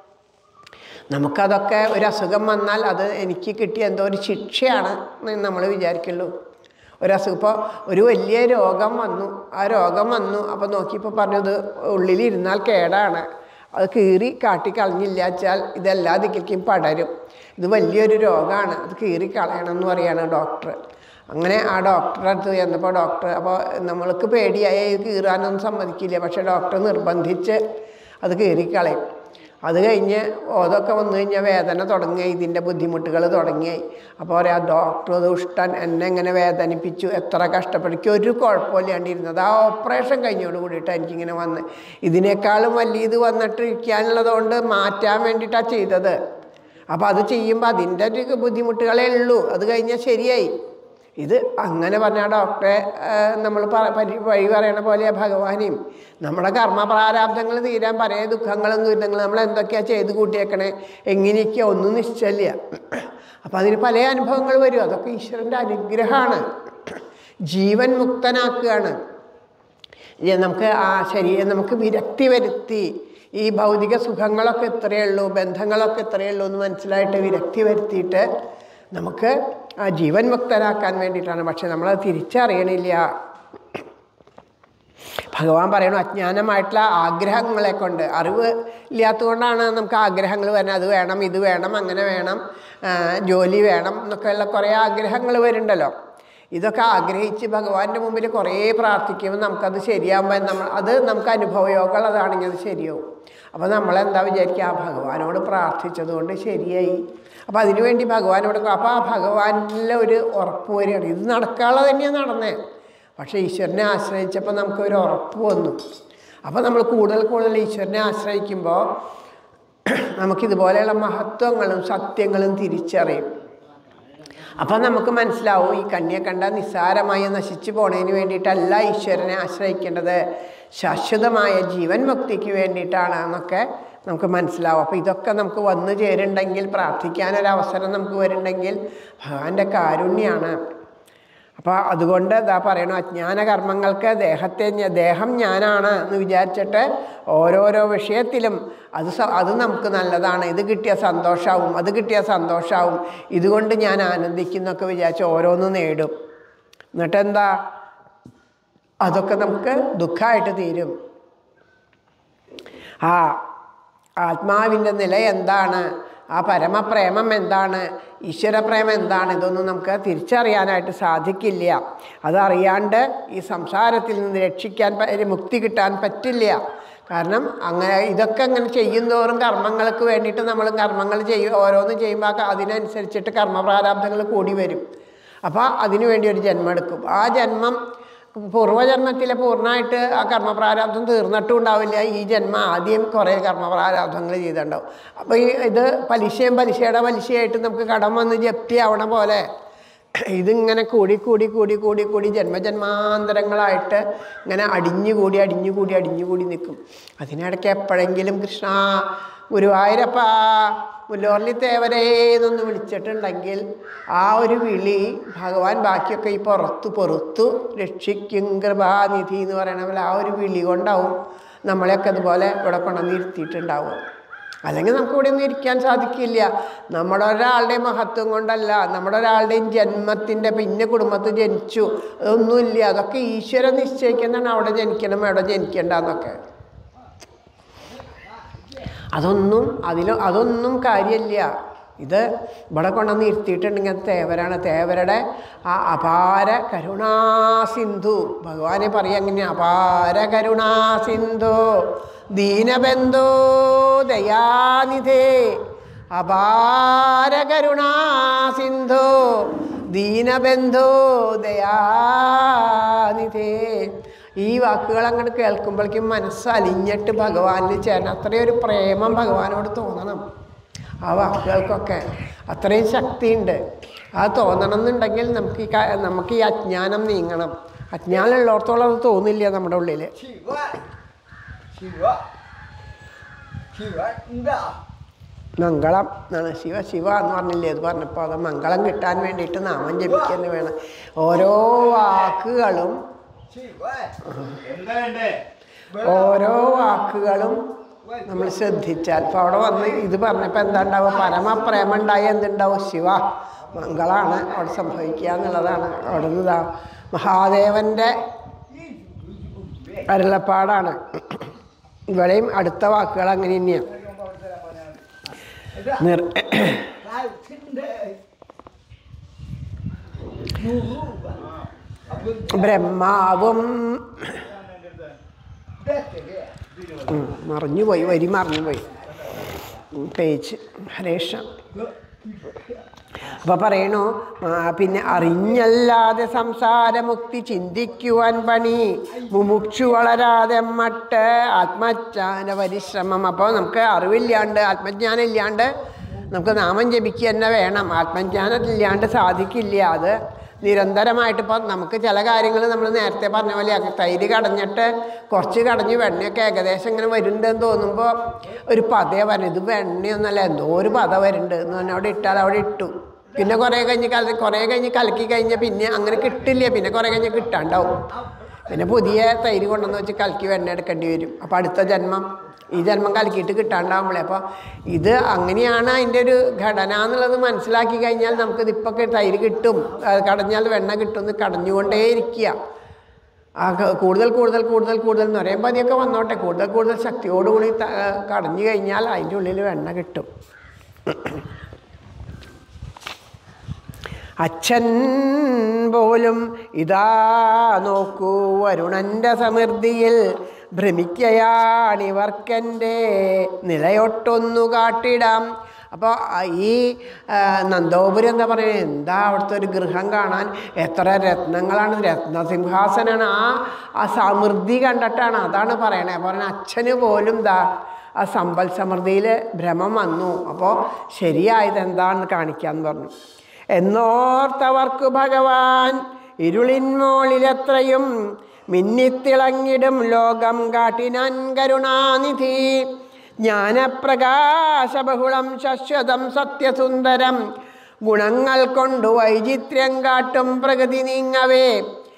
നമുക്കതൊക്കെ ഒരു അസുഖം വന്നാൽ അത് എനിക്ക് കിട്ടിയ എന്തോ ഒരു ശിക്ഷയാണ് എന്ന് നമ്മൾ വിചാരിക്കുള്ളൂ ഒരു അസുഖം ഇപ്പോൾ ഒരു വലിയ രോഗം വന്നു ആ രോഗം വന്നു അപ്പോൾ നോക്കിയപ്പോൾ പറഞ്ഞത് ഉള്ളിലിരുന്നാൽ കേടാണ് അത് കീറി കാട്ടിക്കളഞ്ഞില്ല വെച്ചാൽ ഇതെല്ലാ ദിക്കിലേക്കും പടരും ഇത് വലിയൊരു രോഗമാണ് അത് കീറി കളയണം എന്ന് പറയാണ് ഡോക്ടർ അങ്ങനെ ആ ഡോക്ടറെ അടുത്ത് ചെന്നപ്പോൾ ഡോക്ടർ അപ്പോൾ നമ്മൾക്ക് പേടിയായി ഇത് കീറാനൊന്നും സമ്മതിക്കില്ല പക്ഷേ ഡോക്ടർ നിർബന്ധിച്ച് അത് കീറിക്കളയും അത് കഴിഞ്ഞ് ഓതൊക്കെ വന്നു കഴിഞ്ഞാൽ വേദന തുടങ്ങി ഇതിൻ്റെ ബുദ്ധിമുട്ടുകൾ തുടങ്ങി അപ്പോൾ പറയാം ഡോക്ടർ ദുഷ്ടൻ എന്നെ ഇങ്ങനെ വേദനിപ്പിച്ചു എത്ര കഷ്ടപ്പെടുക്കി ഒരു കുഴപ്പമില്ലാണ്ടിരുന്നത് ആ ഓപ്പറേഷൻ കഴിഞ്ഞോട് കൂടിയിട്ട് എനിക്കിങ്ങനെ വന്ന് ഇതിനേക്കാളും വലിയ ഇത് വന്നിട്ട് ഇരിക്കാനുള്ളതുകൊണ്ട് മാറ്റാൻ വേണ്ടിയിട്ടാണ് ചെയ്തത് അപ്പോൾ അത് ചെയ്യുമ്പോൾ അതിൻ്റെ ഒരു ബുദ്ധിമുട്ടുകളേ ഉള്ളൂ അത് കഴിഞ്ഞാൽ ശരിയായി ഇത് അങ്ങനെ പറഞ്ഞ ഡോക്ടറെ നമ്മൾ വഴി പറയണ പോലെ ഭഗവാനെയും നമ്മുടെ കർമ്മ പ്രാരാബ്ദങ്ങൾ തീരാൻ പല ദുഃഖങ്ങളും ദുരിതങ്ങളും നമ്മൾ എന്തൊക്കെയാണ് ചെയ്ത് കൂട്ടിയേക്കണേ എങ്ങനെയൊക്കെയാ ഒന്നും നിശ്ചയില്ല അപ്പം അതിന് പല അനുഭവങ്ങൾ വരും അതൊക്കെ ഈശ്വരൻ്റെ അനുഗ്രഹമാണ് ജീവൻ മുക്തനാക്കുകയാണ് ഇത് നമുക്ക് ആ ശരീരം നമുക്ക് വിരക്തി വരുത്തി ഈ ഭൗതിക സുഖങ്ങളൊക്കെ ഇത്രയേ ഉള്ളൂ ബന്ധങ്ങളൊക്കെ ഇത്രയേ ഉള്ളൂ എന്ന് മനസ്സിലായിട്ട് വിരക്തി വരുത്തിയിട്ട് നമുക്ക് ആ ജീവൻ മുക്തരാക്കാൻ വേണ്ടിയിട്ടാണ് പക്ഷെ നമ്മളത് തിരിച്ചറിയണില്ല ഭഗവാൻ പറയണു അജ്ഞാനമായിട്ടുള്ള ആഗ്രഹങ്ങളെ കൊണ്ട് അറിവ് ഇല്ലാത്തതുകൊണ്ടാണ് നമുക്ക് ആഗ്രഹങ്ങൾ വരുന്നത് അത് വേണം ഇത് വേണം അങ്ങനെ വേണം ആ, ജോലി വേണം എന്നൊക്കെയുള്ള കുറേ ആഗ്രഹങ്ങൾ വരുന്നുണ്ടല്ലോ ഇതൊക്കെ ആഗ്രഹിച്ച് ഭഗവാന്റെ മുമ്പിൽ കുറേ പ്രാർത്ഥിക്കുമ്പോൾ നമുക്കത് ശരിയാകുമ്പോൾ നമ്മൾ അത് നമുക്ക് അനുഭവയോഗങ്ങൾ അതാണെങ്കിൽ അത് ശരിയാവും അപ്പോൾ നമ്മളെന്താ വിചാരിക്കുക ആ ഭഗവാനോട് പ്രാർത്ഥിച്ചതുകൊണ്ട് ശരിയായി അപ്പോൾ അതിനുവേണ്ടി ഭഗവാനോട് അപ്പോൾ ആ ഭഗവാനിലെ ഒരു ഉറപ്പ് വരികയാണ് ഇത് നടക്കാനുള്ളത് തന്നെയാണ് നടന്നേ പക്ഷേ ഈശ്വരനെ ആശ്രയിച്ചപ്പോൾ നമുക്കൊരു ഉറപ്പ് വന്നു അപ്പോൾ നമ്മൾ കൂടുതൽ കൂടുതൽ ഈശ്വരനെ ആശ്രയിക്കുമ്പോൾ നമുക്കിതുപോലെയുള്ള മഹത്വങ്ങളും സത്യങ്ങളും തിരിച്ചറിയും അപ്പം നമുക്ക് മനസ്സിലാവും ഈ കന്യെ കണ്ട നിസ്സാരമായി നശിച്ചു പോണതിന് വേണ്ടിയിട്ടല്ല ഈശ്വരനെ ആശ്രയിക്കേണ്ടത് ശാശ്വതമായ ജീവൻ മുക്തിക്ക് വേണ്ടിയിട്ടാണ് എന്നൊക്കെ നമുക്ക് മനസ്സിലാവും അപ്പോൾ ഇതൊക്കെ നമുക്ക് വന്നു ചേരുണ്ടെങ്കിൽ പ്രാർത്ഥിക്കാനൊരവസരം നമുക്ക് വരുന്നുണ്ടെങ്കിൽ ഭഗവാന്റെ കാരുണ്യാണ് അപ്പോൾ അതുകൊണ്ട് ഇതാ പറയണു അജ്ഞാന കർമ്മങ്ങൾക്ക് ദേഹത്തെ ഞ- ദേഹം ഞാനാണ് എന്ന് വിചാരിച്ചിട്ട് ഓരോരോ വിഷയത്തിലും അത് സ- അത് നമുക്ക് നല്ലതാണ് ഇത് കിട്ടിയ സന്തോഷമാവും അത് കിട്ടിയ സന്തോഷമാവും ഇതുകൊണ്ട് ഞാൻ ആനന്ദിക്കുന്നൊക്കെ വിചാരിച്ച് ഓരോന്ന് നേടും എന്നിട്ടെന്താ അതൊക്കെ നമുക്ക് ദുഃഖമായിട്ട് തീരും ആ ആത്മാവിൻ്റെ നില എന്താണ് ആ പരമപ്രേമം എന്താണ് ഈശ്വരപ്രേമം എന്താണ് ഇതൊന്നും നമുക്ക് തിരിച്ചറിയാനായിട്ട് സാധിക്കില്ല അതറിയാണ്ട് ഈ സംസാരത്തിൽ നിന്ന് രക്ഷിക്കാൻ പ- മുക്തി കിട്ടാൻ പറ്റില്ല കാരണം അങ്ങനെ ഇതൊക്കെ അങ്ങനെ ചെയ്യുന്തോറും കർമ്മങ്ങൾക്ക് വേണ്ടിയിട്ട് നമ്മൾ കർമ്മങ്ങൾ ചെയ്യും ഓരോന്ന് ചെയ്യുമ്പോൾ ആ അതിനനുസരിച്ചിട്ട് കർമ്മപ്രാരാബ്ദങ്ങൾ കൂടി വരും അപ്പോൾ അതിനു വേണ്ടി ഒരു ജന്മം എടുക്കും ആ ജന്മം പൂർവ്വജന്മത്തിലെ പൂർണ്ണമായിട്ട് ആ കർമ്മപ്രാരാബ്ദം തീർന്നിട്ടും ഉണ്ടാവില്ല ഈ ജന്മം ആദ്യം കുറേ കർമ്മപ്രാരാബ്ദങ്ങൾ ചെയ്തിട്ടുണ്ടാവും അപ്പോൾ ഈ ഇത് പലിശയും പലിശയുടെ പലിശയായിട്ട് നമുക്ക് കടം വന്ന് ജപ്തി ആവണ പോലെ ഇതിങ്ങനെ കൂടി കൂടി കൂടി കൂടി കൂടി ജന്മജന്മാന്തരങ്ങളായിട്ട് ഇങ്ങനെ അടിഞ്ഞു കൂടി അടിഞ്ഞു കൂടി അടിഞ്ഞു കൂടി നിൽക്കും അതിനിടയ്ക്ക് എപ്പോഴെങ്കിലും കൃഷ്ണ ഗുരുവായൂരപ്പ മുല്ലോർലി തേവരേ എന്നൊന്ന് വിളിച്ചിട്ടുണ്ടെങ്കിൽ ആ ഒരു വിളി ഭഗവാൻ ബാക്കിയൊക്കെ ഈ പുറത്തു പൊറുത്തു രക്ഷിക്കും കൃപാനിധി എന്ന് പറയണ പോലെ ആ ഒരു വിളി കൊണ്ടാവും നമ്മളെയൊക്കെ അതുപോലെ ഇവിടെ കൊണ്ടുവന്ന് ഇരുത്തിയിട്ടുണ്ടാവും അല്ലെങ്കിൽ നമുക്ക് ഇവിടെ ഒന്നും ഇരിക്കാൻ സാധിക്കില്ല നമ്മുടെ ഒരാളുടെയും മഹത്വം കൊണ്ടല്ല നമ്മുടെ ഒരാളുടെയും ജന്മത്തിൻ്റെ പിന്നെ കുടുംബത്തിൽ ജനിച്ചു അതൊന്നുമില്ല അതൊക്കെ ഈശ്വരൻ നിശ്ചയിക്കുന്നതാണ് അവിടെ ജനിക്കണം എവിടെ ജനിക്കേണ്ടെന്നൊക്കെ അതൊന്നും അതിൽ അതൊന്നും കാര്യമില്ല ഇത് ഇവിടെ കൊണ്ടുവന്ന് ഇരുത്തിയിട്ടുണ്ടെങ്കിൽ അത് തേവരാണ് തേവരുടെ ആ അപാര കരുണാസിന്ധു ഭഗവാനെ പറയാം അങ്ങനെ അപാര കരുണാസിന്ധു ദീനബന്ധോ ദയാനിധേ അപാര കരുണാസിന്ധു ദീനബന്ധോ ദയാനിധേ ഈ വാക്കുകൾ അങ്ങോട്ട് കേൾക്കുമ്പോഴേക്കും മനസ്സ് അലിഞ്ഞിട്ട് ഭഗവാനിൽ ചേരണം അത്രയും ഒരു പ്രേമം ഭഗവാനോട് തോന്നണം ആ വാക്കുകൾക്കൊക്കെ അത്രയും ശക്തിയുണ്ട് അത് തോന്നണം എന്നുണ്ടെങ്കിൽ നമുക്ക് ഈ ക- നമുക്ക് ഈ അജ്ഞാനം നീങ്ങണം അജ്ഞാനം ഉള്ളിടത്തോളം അത് തോന്നില്ല നമ്മുടെ ഉള്ളിൽ ശിവ ശിവ ശിവ എന്താ മംഗളം എന്നാണ് ശിവ ശിവ എന്ന് പറഞ്ഞില്ലേ അത് പറഞ്ഞപ്പോൾ അത് മംഗളം കിട്ടാൻ വേണ്ടിയിട്ട് നാമം ജപിക്കുക തന്നെ വേണം ഓരോ വാക്കുകളും ശിവ എന്താ വേണ്ടേ ഓരോ വാക്കുകളും നമ്മൾ ശ്രദ്ധിച്ചാൽ ഇപ്പോൾ അവിടെ വന്ന് ഇത് പറഞ്ഞപ്പോൾ എന്താ ഉണ്ടാവുക പരമപ്രേമം ഉണ്ടായി എന്തുണ്ടാവും ശിവ മംഗളാണ് അവിടെ സംഭവിക്കുക എന്നുള്ളതാണ് അവിടെ നിന്ന് ഇതാ മഹാദേവൻ്റെ അരുളപ്പാടാണ് ഇവിടെയും അടുത്ത വാക്കുകൾ അങ്ങനെ തന്നെയാണ് നിർ കാൽസിന്റെ ബ്രഹ്മാവും അപ്പൊ ഉം, മറിഞ്ഞുപോയി വരി മറിഞ്ഞുപോയി പേജ് ഹരേഷ അപ്പൊ പറയണു ആ, പിന്നെ അറിഞ്ഞല്ലാതെ സംസാരമുക്തി ചിന്തിക്കുവാൻ പണി മുമുക്ഷു വളരാതെ മട്ട് ആത്മജ്ഞാന പരിശ്രമം അപ്പോൾ നമുക്ക് അറിവില്ലാണ്ട് ആത്മജ്ഞാനം ഇല്ലാണ്ട് നമുക്ക് നാമം ജപിക്കുക തന്നെ വേണം ആത്മജ്ഞാനം ഇല്ലാണ്ട് സാധിക്കില്ല അത് നിരന്തരമായിട്ട് ഇപ്പം നമുക്ക് ചില കാര്യങ്ങൾ നമ്മൾ നേരത്തെ പറഞ്ഞ പോലെ തൈര് കടഞ്ഞിട്ട് കുറച്ച് കടഞ്ഞ് വെണ്ണയൊക്കെ ഏകദേശം ഇങ്ങനെ വരുന്നുണ്ടെന്ന് തോന്നുമ്പോൾ ഒരു പതയെ വരും ഇത് വെണ്ണയൊന്നുമല്ല എന്തോ ഒരു പത വരുന്നുണ്ട് എന്ന് പറഞ്ഞാൽ അവിടെ ഇട്ടാൽ അവിടെ ഇട്ടു പിന്നെ കുറേ കഴിഞ്ഞ് കല കുറേ കഴിഞ്ഞ് കലക്കി കഴിഞ്ഞാൽ പിന്നെ അങ്ങനെ കിട്ടില്ല പിന്നെ കുറേ കഴിഞ്ഞ് കിട്ടാണ്ടാവും പിന്നെ പുതിയ തൈര് കൊണ്ടുവന്ന് വെച്ച് കലക്കി വെണ്ണ എടുക്കേണ്ടി വരും അപ്പോൾ അടുത്ത ജന്മം ഈ ജന്മം കലക്കിയിട്ട് കിട്ടാണ്ടാവുമ്പോഴേ അപ്പോൾ ഇത് അങ്ങനെയാണ് അതിൻ്റെ ഒരു ഘടന എന്നുള്ളത് മനസ്സിലാക്കി കഴിഞ്ഞാൽ നമുക്കിത് ഇപ്പൊക്കെ തൈര് കിട്ടും അത് കടഞ്ഞാൽ വെണ്ണ കിട്ടും എന്ന് കടഞ്ഞുകൊണ്ടേയിരിക്കുക ആ ക- കൂടുതൽ കൂടുതൽ കൂടുതൽ കൂടുതൽ എന്ന് പറയുമ്പോൾ അതിയൊക്കെ വന്നോട്ടെ കൂടുതൽ കൂടുതൽ ശക്തിയോടുകൂടി ത- കടഞ്ഞു കഴിഞ്ഞാൽ അതിൻ്റെ ഉള്ളിൽ വെണ്ണ കിട്ടും അച്ഛൻ പോലും ഇതാ നോക്കൂ വരുണന്റെ സമൃദ്ധിയിൽ ഭ്രമിക്കയാണിവർക്കെൻ്റെ നിലയൊട്ടൊന്നു കാട്ടിടാം അപ്പോൾ ഈ ആ, നന്ദോപുരം എന്താ പറയുക എന്താ അവിടുത്തെ ഒരു ഗൃഹം കാണാൻ എത്ര രത്നങ്ങളാണ് രത്നസിംഹാസനാണ് ആ ആ സമൃദ്ധി കണ്ടിട്ടാണ് അതാണ് പറയണേ പറഞ്ഞ അച്ഛന് പോലും ദാ ആ സമ്പൽ സമൃദ്ധിയിൽ ഭ്രമം വന്നു അപ്പോൾ ശരിയായത് എന്താണെന്ന് കാണിക്കാമെന്ന് പറഞ്ഞു എന്നോർത്തവർക്ക് ഭഗവാൻ ഇരുളിൻമോളിലെത്രയും മിന്നിത്തിളങ്ങിടും ലോകം കാട്ടിനാൻ കരുണാനിധി ജ്ഞാനപ്രകാശബഹുളം ശശ്വതം സത്യസുന്ദരം ഗുണങ്ങൾ കൊണ്ടു വൈചിത്ര്യം കാട്ടും പ്രകൃതി നീങ്ങവേ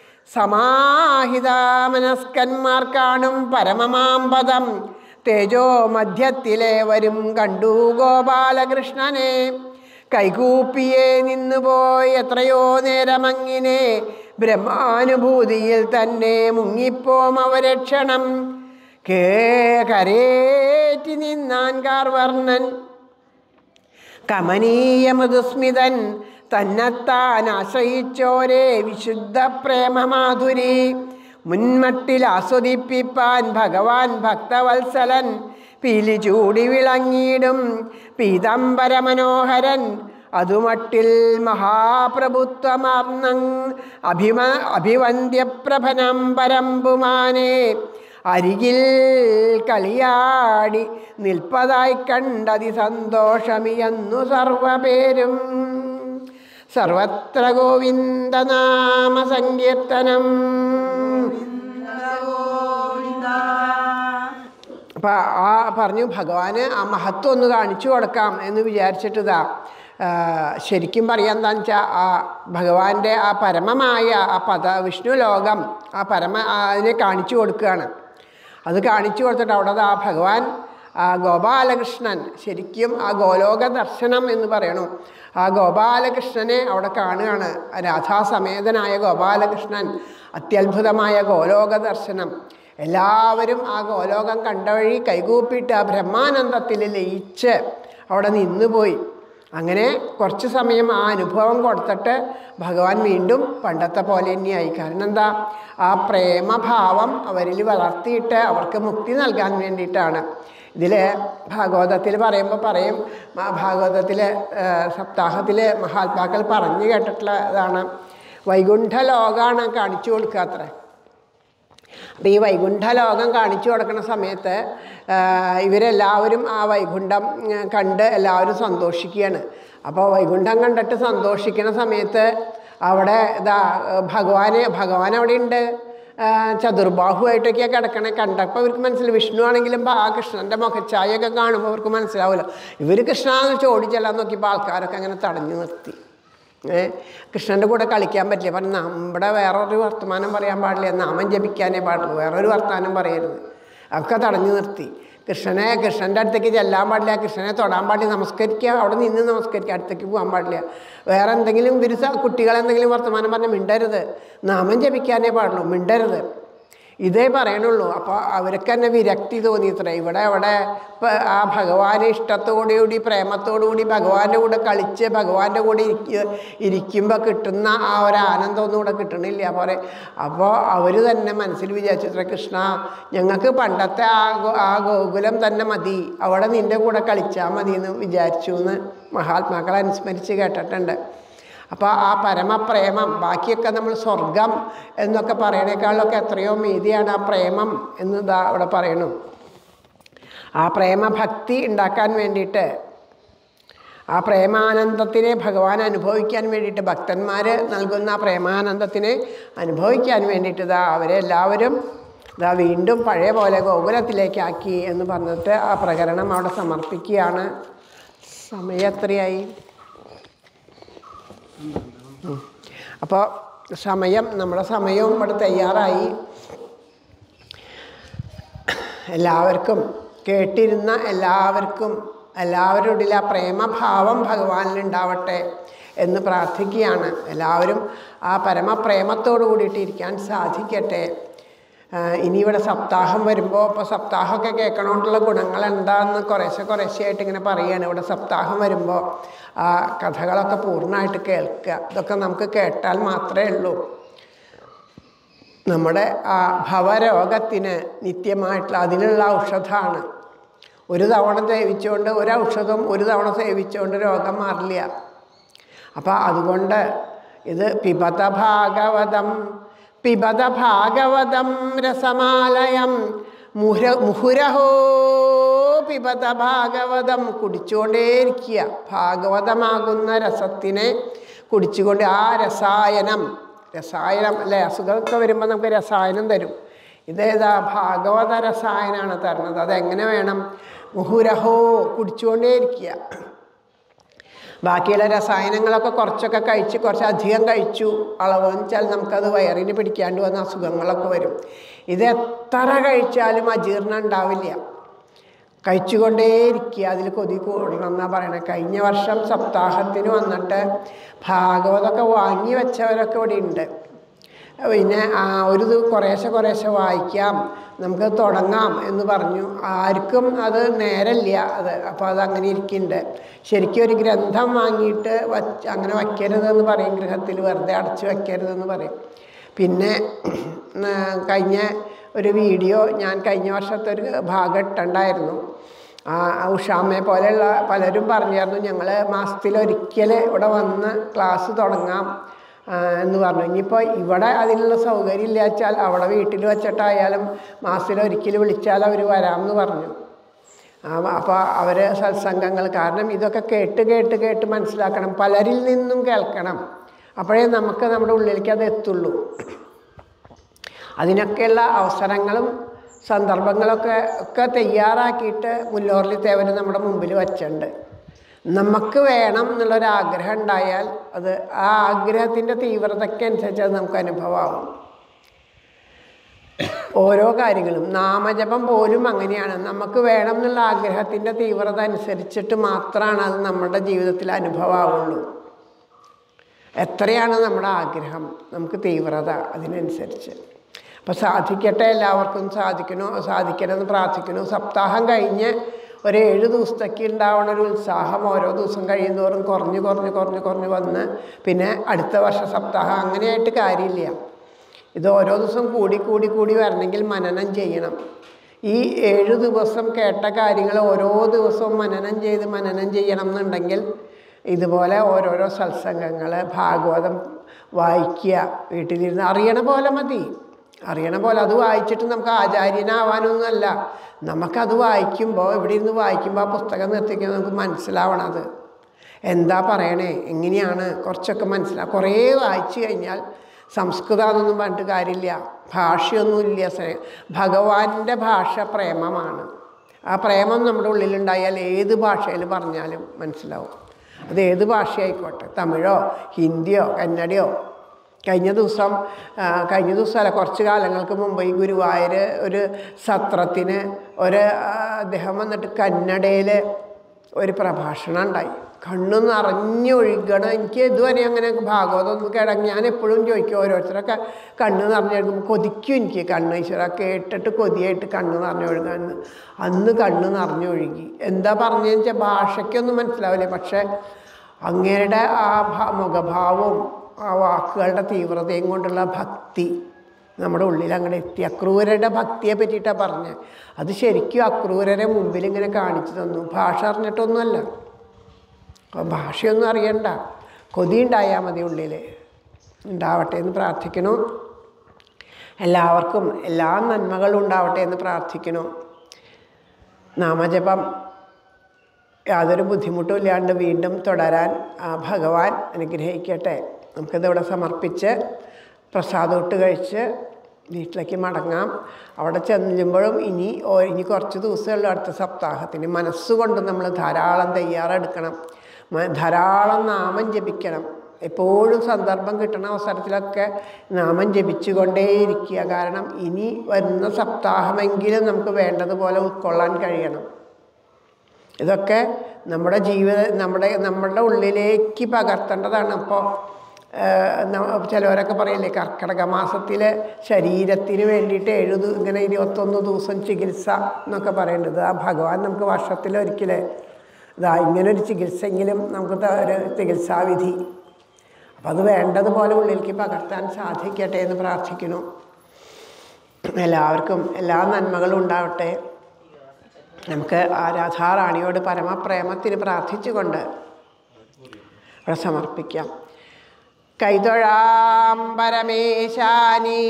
സമാഹിതാമനസ്കന്മാർ കാണും പരമമാം പദം തേജോ മധ്യത്തിലെ വരും കണ്ടു ഗോപാലകൃഷ്ണനെ കൈകൂപ്പിയെ നിന്നുപോയി എത്രയോ നേരമങ്ങിനെ ബ്രഹ്മാനുഭൂതിയിൽ തന്നെ മുങ്ങിപ്പോം അവരക്ഷണം കേ കരേറ്റി നിന്നാൻ കാർവർണ്ണൻ കമനീയ മൃദുസ്മിതൻ തന്നെത്താൻ ആശ്രയിച്ചോരേ വിശുദ്ധ പ്രേമമാധുരി മുൻമട്ടിൽ ആസ്വദിപ്പിപ്പാൻ ഭഗവാൻ ഭക്തവത്സലൻ പീലി ചൂടി വിളങ്ങിയിടും പീതംബര മനോഹരൻ അതുമട്ടിൽ മഹാപ്രഭുത്വമാർന്നങ് അഭിമ അഭിവന്ദ്യപ്രഭനം പരമ്പുമാനെ അരികിൽ കളിയാടി നിൽപ്പതായി കണ്ടതി സന്തോഷമിയെന്നു സർവപേരും സർവത്ര ഗോവിന്ദനാമ സങ്കീർത്തനം അപ്പം ആ പറഞ്ഞു ഭഗവാന് ആ മഹത്വം ഒന്ന് കാണിച്ചു കൊടുക്കാം എന്ന് വിചാരിച്ചിട്ടിതാ ആ, ശരിക്കും പറയാൻ എന്താണെന്ന് വെച്ചാൽ ആ ഭഗവാന്റെ ആ പരമമായ ആ പദ വിഷ്ണു ലോകം ആ പരമ ആ അതിനെ കാണിച്ചു കൊടുക്കുകയാണ് അത് കാണിച്ചു കൊടുത്തിട്ട് അവിടെ ദാ ഭഗവാൻ ആ ഗോപാലകൃഷ്ണൻ ശരിക്കും ആ ഗോലോക ദർശനം എന്ന് പറയണു ആ ഗോപാലകൃഷ്ണനെ അവിടെ കാണുകയാണ് ആ രാധാസമേതനായ ഗോപാലകൃഷ്ണൻ അത്യത്ഭുതമായ ഗോലോക ദർശനം എല്ലാവരും ആ ഗോലോകം കണ്ട വഴി കൈകൂപ്പിയിട്ട് ആ ബ്രഹ്മാനന്ദത്തിൽ ലയിച്ച് അവിടെ നിന്നുപോയി അങ്ങനെ കുറച്ച് സമയം ആ അനുഭവം കൊടുത്തിട്ട് ഭഗവാൻ വീണ്ടും പണ്ടത്തെ പോലെ തന്നെയായി കാരണം എന്താ ആ പ്രേമഭാവം അവരിൽ വളർത്തിയിട്ട് അവർക്ക് മുക്തി നൽകാൻ വേണ്ടിയിട്ടാണ് ഇതിൽ ഭാഗവതത്തിൽ പറയുമ്പോൾ പറയും മ- ഭാഗവതത്തിലെ സപ്താഹത്തിൽ മഹാത്മാക്കൾ പറഞ്ഞു കേട്ടിട്ടുള്ള ഇതാണ് വൈകുണ്ഠ ലോകമാണ് കാണിച്ചു കൊടുക്കുക അത്ര അപ്പോൾ ഈ വൈകുണ്ഠ ലോകം കാണിച്ചു കൊടുക്കുന്ന സമയത്ത് ആ, ഇവരെല്ലാവരും ആ വൈകുണ്ഠം ഉം, കണ്ട് എല്ലാവരും സന്തോഷിക്കുകയാണ് അപ്പോൾ വൈകുണ്ഠം കണ്ടിട്ട് സന്തോഷിക്കുന്ന സമയത്ത് അവിടെ ഇതാ ഭഗവാന് ഭഗവാൻ അവിടെ ഉണ്ട് ആ, ചതുർബാഹുവായിട്ടൊക്കെയാണ് കിടക്കണേ കണ്ടപ്പോൾ ഇവർക്ക് മനസ്സിലായി വിഷ്ണു ആണെങ്കിലും ആ കൃഷ്ണൻ്റെ മുഖച്ചായൊക്കെ കാണുമ്പോൾ അവർക്ക് മനസ്സിലാവില്ല ഇവർ കൃഷ്ണ എന്ന് ചോടിച്ചെല്ലാൻ നോക്കിയപ്പോൾ ആൾക്കാരൊക്കെ അങ്ങനെ തടഞ്ഞു നിർത്തി ഏ കൃഷ്ണൻ്റെ കൂടെ കളിക്കാൻ പറ്റില്ല പറഞ്ഞു നമ്മുടെ വേറൊരു വർത്തമാനം പറയാൻ പാടില്ല നാമം ജപിക്കാനേ പാടുള്ളൂ വേറൊരു വർത്തമാനം പറയരുത് ഒക്കെ തടഞ്ഞു നിർത്തി കൃഷ്ണനെ കൃഷ്ണൻ്റെ അടുത്തേക്ക് ചെല്ലാൻ പാടില്ല കൃഷ്ണനെ തൊടാൻ പാടില്ല നമസ്കരിക്കുക അവിടെ നിന്ന് നമസ്കരിക്കുക അടുത്തേക്ക് പോകാൻ പാടില്ല വേറെ എന്തെങ്കിലും ഇവർ കുട്ടികളെന്തെങ്കിലും വർത്തമാനം പറഞ്ഞാൽ മിണ്ടരുത് നാമം ജപിക്കാനേ പാടുള്ളൂ മിണ്ടരുത് ഇതേ പറയണുള്ളൂ അപ്പോൾ അവർക്ക് തന്നെ വിരക്തി തോന്നിയത്രേ ഇവിടെ അവിടെ ഇപ്പം ആ ഭഗവാനെ ഇഷ്ടത്തോടുകൂടി പ്രേമത്തോടുകൂടി ഭഗവാന്റെ കൂടെ കളിച്ച് ഭഗവാന്റെ കൂടെ ഇരിക്കുക ഇരിക്കുമ്പോൾ കിട്ടുന്ന ആ ഒരു ആനന്ദമൊന്നും ഇവിടെ കിട്ടണില്ല പോലെ അപ്പോൾ അവർ തന്നെ മനസ്സിൽ വിചാരിച്ചിത്ര കൃഷ്ണ ഞങ്ങൾക്ക് പണ്ടത്തെ ആ ഗോ- ആ ഗോകുലം തന്നെ മതി അവിടെ നിൻ്റെ കൂടെ കളിച്ചാൽ മതി എന്ന് വിചാരിച്ചു എന്ന് മഹാത്മാക്കൾ അനുസ്മരിച്ച് കേട്ടിട്ടുണ്ട് അപ്പോൾ ആ പരമപ്രേമം ബാക്കിയൊക്കെ നമ്മൾ സ്വർഗം എന്നൊക്കെ പറയണേക്കാളൊക്കെ എത്രയോ മീതിയാണ് ആ പ്രേമം എന്ന് ഇതാ ഇവിടെ പറയണു ആ പ്രേമഭക്തി ഉണ്ടാക്കാൻ വേണ്ടിയിട്ട് ആ പ്രേമാനന്ദത്തിനെ ഭഗവാൻ അനുഭവിക്കാൻ വേണ്ടിയിട്ട് ഭക്തന്മാർ നൽകുന്ന ആ പ്രേമാനന്ദത്തിനെ അനുഭവിക്കാൻ വേണ്ടിയിട്ട് ഇതാ അവരെ എല്ലാവരും ഇതാ വീണ്ടും പഴയ പോലെ ഗോകുലത്തിലേക്കാക്കി എന്ന് പറഞ്ഞിട്ട് ആ പ്രകരണം അവിടെ സമർപ്പിക്കുകയാണ് സമയം എത്രയായി അപ്പോൾ സമയം നമ്മുടെ സമയവും ഇവിടെ തയ്യാറായി എല്ലാവർക്കും കേട്ടിരുന്ന എല്ലാവർക്കും എല്ലാവരോടുള്ള ആ പ്രേമഭാവം ഭഗവാനിലുണ്ടാവട്ടെ എന്ന് പ്രാർത്ഥിക്കുകയാണ് എല്ലാവരും ആ പരമപ്രേമത്തോടു കൂടിയിട്ട് ഇരിക്കാൻ സാധിക്കട്ടെ ആ, ഇനി ഇവിടെ സപ്താഹം വരുമ്പോൾ ഇപ്പോൾ സപ്താഹമൊക്കെ കേൾക്കണോണ്ടുള്ള ഗുണങ്ങൾ എന്താണെന്ന് കുറേശ്ശെ കുറേശ്ശെയായിട്ട് ഇങ്ങനെ പറയുകയാണ് ഇവിടെ സപ്താഹം വരുമ്പോൾ ആ കഥകളൊക്കെ പൂർണ്ണമായിട്ട് കേൾക്കുക ഇതൊക്കെ നമുക്ക് കേട്ടാൽ മാത്രമേ ഉള്ളൂ നമ്മുടെ ആ ഭവരോഗത്തിന് നിത്യമായിട്ടുള്ള അതിനുള്ള ഔഷധമാണ് ഒരു തവണ സേവിച്ചുകൊണ്ട് ഒരു ഔഷധം ഒരു തവണ സേവിച്ചുകൊണ്ട് രോഗം മാറില്ല അപ്പം അതുകൊണ്ട് ഇത് പിബത ഭാഗവതം പിബത ഭാഗവതം രസമാലയം മുഹുര മുഹുരഹോ പിബത ഭാഗവതം കുടിച്ചുകൊണ്ടേയിരിക്കുക ഭാഗവതമാകുന്ന രസത്തിനെ കുടിച്ചുകൊണ്ട് ആ രസായനം രസായനം അല്ലേ അസുഖമൊക്കെ വരുമ്പോൾ നമുക്ക് രസായനം തരും ഇതേതാ ഭാഗവത രസായനമാണ് തരുന്നത് അതെങ്ങനെ വേണം മുഹുരഹോ കുടിച്ചുകൊണ്ടേയിരിക്കുക ബാക്കിയുള്ള രസായനങ്ങളൊക്കെ കുറച്ചൊക്കെ കഴിച്ച് കുറച്ച് അധികം കഴിച്ചു അളവെന്ന് വെച്ചാൽ നമുക്കത് വയറിന് പിടിക്കാണ്ട് വന്ന അസുഖങ്ങളൊക്കെ വരും ഇത് എത്ര കഴിച്ചാലും അജീർണം ഉണ്ടാവില്ല കഴിച്ചുകൊണ്ടേയിരിക്കുക അതിൽ കൊതി കൂടണം എന്നാണ് പറയണത് കഴിഞ്ഞ വർഷം സപ്താഹത്തിന് വന്നിട്ട് ഭാഗവതമൊക്കെ വാങ്ങി വെച്ചവരൊക്കെ ഇവിടെ ഉണ്ട് പിന്നെ ആ ഒരു ഇത് കുറേശ്ശെ കുറേശ്ശെ വായിക്കാം നമുക്ക് തുടങ്ങാം എന്ന് പറഞ്ഞു ആർക്കും അത് നേരമില്ല അത് അപ്പോൾ അത് അങ്ങനെ ഇരിക്കുന്നുണ്ട് ശരിക്കും ഒരു ഗ്രന്ഥം വാങ്ങിയിട്ട് വച്ച് അങ്ങനെ വയ്ക്കരുതെന്ന് പറയും ഗൃഹത്തിൽ വെറുതെ അടച്ചു വയ്ക്കരുതെന്ന് പറയും പിന്നെ ഉം, കഴിഞ്ഞ ഒരു വീഡിയോ ഞാൻ കഴിഞ്ഞ വർഷത്തെ ഒരു ഭാഗം ഇട്ടുണ്ടായിരുന്നു ആ ഉഷാമ്മയെ പോലെയുള്ള പലരും പറഞ്ഞായിരുന്നു ഞങ്ങൾ മാസത്തിലൊരിക്കൽ ഇവിടെ വന്ന് ക്ലാസ് തുടങ്ങാം ആ, എന്ന് പറഞ്ഞു ഇനിയിപ്പോൾ ഇവിടെ അതിനുള്ള സൗകര്യം ഇല്ല വെച്ചാൽ അവിടെ വീട്ടിൽ വെച്ചിട്ടായാലും മാസത്തിലൊരിക്കൽ വിളിച്ചാൽ അവർ വരാമെന്ന് പറഞ്ഞു അപ്പോൾ അവർ സത്സംഗങ്ങൾ കാരണം ഇതൊക്കെ കേട്ട് കേട്ട് കേട്ട് മനസ്സിലാക്കണം പലരിൽ നിന്നും കേൾക്കണം അപ്പോഴേ നമുക്ക് നമ്മുടെ ഉള്ളിലേക്ക് അത് എത്തുള്ളൂ അതിനൊക്കെയുള്ള അവസരങ്ങളും സന്ദർഭങ്ങളൊക്കെ ഒക്കെ തയ്യാറാക്കിയിട്ട് മുല്ലോർലി തേവന് നമ്മുടെ മുമ്പിൽ വച്ചിട്ടുണ്ട് നമുക്ക് വേണം എന്നുള്ളൊരാഗ്രഹം ഉണ്ടായാൽ അത് ആ ആഗ്രഹത്തിൻ്റെ തീവ്രതയ്ക്കനുസരിച്ച് അത് നമുക്ക് അനുഭവമാവും ഓരോ കാര്യങ്ങളും നാമജപം പോലും അങ്ങനെയാണ് നമുക്ക് വേണം എന്നുള്ള ആഗ്രഹത്തിൻ്റെ തീവ്രത അനുസരിച്ചിട്ട് മാത്രമാണ് അത് നമ്മുടെ ജീവിതത്തിൽ അനുഭവമാവുള്ളൂ എത്രയാണ് നമ്മുടെ ആഗ്രഹം നമുക്ക് തീവ്രത അതിനനുസരിച്ച് അപ്പോൾ സാധിക്കട്ടെ എല്ലാവർക്കും സാധിക്കണോ സാധിക്കണമെന്ന് പ്രാർത്ഥിക്കണു സപ്താഹം കഴിഞ്ഞ് ഒരു ഏഴ് ദിവസത്തേക്ക് ഉണ്ടാവുന്ന ഒരു ഉത്സാഹം ഓരോ ദിവസം കഴിയുന്നതോറും കുറഞ്ഞ് കുറഞ്ഞ് കുറഞ്ഞ് കുറഞ്ഞ് വന്ന് പിന്നെ അടുത്ത വർഷ സപ്താഹം അങ്ങനെയായിട്ട് കാര്യമില്ല ഇത് ഓരോ ദിവസം കൂടി കൂടി കൂടി വരണമെങ്കിൽ മനനം ചെയ്യണം ഈ ഏഴ് ദിവസം കേട്ട കാര്യങ്ങൾ ഓരോ ദിവസവും മനനം ചെയ്ത് മനനം ചെയ്യണം എന്നുണ്ടെങ്കിൽ ഇതുപോലെ ഓരോരോ സത്സംഗങ്ങൾ ഭാഗവതം വായിക്കുക വീട്ടിലിരുന്ന് അറിയണ പോലെ മതി അറിയണ പോലെ അത് വായിച്ചിട്ട് നമുക്ക് ആചാര്യനാവാനൊന്നുമല്ല നമുക്കത് വായിക്കുമ്പോൾ ഇവിടെ ഇരുന്ന് വായിക്കുമ്പോൾ ആ പുസ്തകം നിർത്തിക്കുമ്പോൾ നമുക്ക് മനസ്സിലാവണം അത് എന്താ പറയണേ എങ്ങനെയാണ് കുറച്ചൊക്കെ മനസ്സിലാവും കുറേ വായിച്ചു കഴിഞ്ഞാൽ സംസ്കൃതമൊന്നും പറഞ്ഞിട്ട് കാര്യമില്ല ഭാഷയൊന്നുമില്ല സ- ഭഗവാന്റെ ഭാഷ പ്രേമമാണ് ആ പ്രേമം നമ്മുടെ ഉള്ളിലുണ്ടായാൽ ഏത് ഭാഷയിൽ പറഞ്ഞാലും മനസ്സിലാവും അത് ഏത് ഭാഷയായിക്കോട്ടെ തമിഴോ ഹിന്ദിയോ കന്നഡയോ കഴിഞ്ഞ ദിവസം ആ, കഴിഞ്ഞ ദിവസമല്ല കുറച്ച് കാലങ്ങൾക്ക് മുമ്പ് ഈ ഗുരുവായൂർ ഒരു സത്രത്തിന് ഒരു ആ, അദ്ദേഹം വന്നിട്ട് കന്നഡയിൽ ഒരു പ്രഭാഷണം ഉണ്ടായി കണ്ണ് നിറഞ്ഞൊഴുകണം എനിക്ക് ഇതുവരെ അങ്ങനെ ഭാഗവതമൊന്നും കിടങ്ങി ഞാൻ എപ്പോഴും ചോദിക്കും ഓരോരുത്തരൊക്കെ കണ്ണ് നിറഞ്ഞൊഴുകുമ്പോൾ കൊതിക്കും എനിക്ക് കണ്ണ് ഈശ്വര കേട്ടിട്ട് കൊതിയായിട്ട് കണ്ണ് നിറഞ്ഞൊഴുകാന്ന് അന്ന് കണ്ണ് നിറഞ്ഞൊഴുകി എന്താ പറഞ്ഞതെന്ന് വെച്ചാൽ ഭാഷയ്ക്കൊന്നും മനസ്സിലാവില്ല പക്ഷേ അങ്ങേരുടെ ആ ഭ- മുഖഭാവവും ആ വാക്കുകളുടെ തീവ്രതയും കൊണ്ടുള്ള ഭക്തി നമ്മുടെ ഉള്ളിൽ അങ്ങനെ എത്തി അക്രൂരരുടെ ഭക്തിയെ പറ്റിയിട്ടാണ് പറഞ്ഞത് അത് ശരിക്കും അക്രൂരരെ മുമ്പിൽ ഇങ്ങനെ കാണിച്ചു തന്നു ഭാഷ അറിഞ്ഞിട്ടൊന്നുമല്ല അപ്പോൾ ഭാഷയൊന്നും അറിയണ്ട കൊതി ഉണ്ടായാൽ മതി ഉള്ളിൽ ഉണ്ടാവട്ടെ എന്ന് പ്രാർത്ഥിക്കണു എല്ലാവർക്കും എല്ലാ നന്മകളും ഉണ്ടാവട്ടെ എന്ന് പ്രാർത്ഥിക്കണു നാമജപം യാതൊരു ബുദ്ധിമുട്ടും ഇല്ലാണ്ട് വീണ്ടും തുടരാൻ ആ ഭഗവാൻ അനുഗ്രഹിക്കട്ടെ നമുക്കിതിവിടെ സമർപ്പിച്ച് പ്രസാദമിട്ട് കഴിച്ച് വീട്ടിലേക്ക് മടങ്ങാം അവിടെ ചെല്ലുമ്പോഴും ഇനി ഓ- ഇനി കുറച്ച് ദിവസമേ ഉള്ളൂ അടുത്ത സപ്താഹത്തിന് മനസ്സുകൊണ്ട് നമ്മൾ ധാരാളം തയ്യാറെടുക്കണം മ- ധാരാളം നാമം ജപിക്കണം എപ്പോഴും സന്ദർഭം കിട്ടുന്ന അവസരത്തിലൊക്കെ നാമം ജപിച്ചുകൊണ്ടേയിരിക്കുക കാരണം ഇനി വരുന്ന സപ്താഹമെങ്കിലും നമുക്ക് വേണ്ടതുപോലെ ഉൾക്കൊള്ളാൻ കഴിയണം ഇതൊക്കെ നമ്മുടെ ജീവിത നമ്മുടെ നമ്മുടെ ഉള്ളിലേക്ക് പകർത്തേണ്ടതാണ് അപ്പോൾ ചിലവരൊക്കെ പറയില്ലേ കർക്കിടക മാസത്തിലെ ശരീരത്തിന് വേണ്ടിയിട്ട് എഴുതു ഇങ്ങനെ ഇരുപത്തൊന്ന് ദിവസം ചികിത്സ എന്നൊക്കെ പറയേണ്ടത് ആ ഭഗവാൻ നമുക്ക് വർഷത്തിലൊരിക്കലേ ഇതാ ഇങ്ങനൊരു ചികിത്സയെങ്കിലും നമുക്ക് ത- ഒരു ചികിത്സാവിധി അപ്പം അത് വേണ്ടതുപോലെ ഉള്ളിലേക്ക് പകർത്താൻ സാധിക്കട്ടെ എന്ന് പ്രാർത്ഥിക്കുന്നു എല്ലാവർക്കും എല്ലാ നന്മകളും ഉണ്ടാവട്ടെ നമുക്ക് ആ രാധാറാണിയോട് പരമപ്രേമത്തിന് പ്രാർത്ഥിച്ചുകൊണ്ട് ഇവിടെ സമർപ്പിക്കാം കൈതൊഴാം പരമേശാനി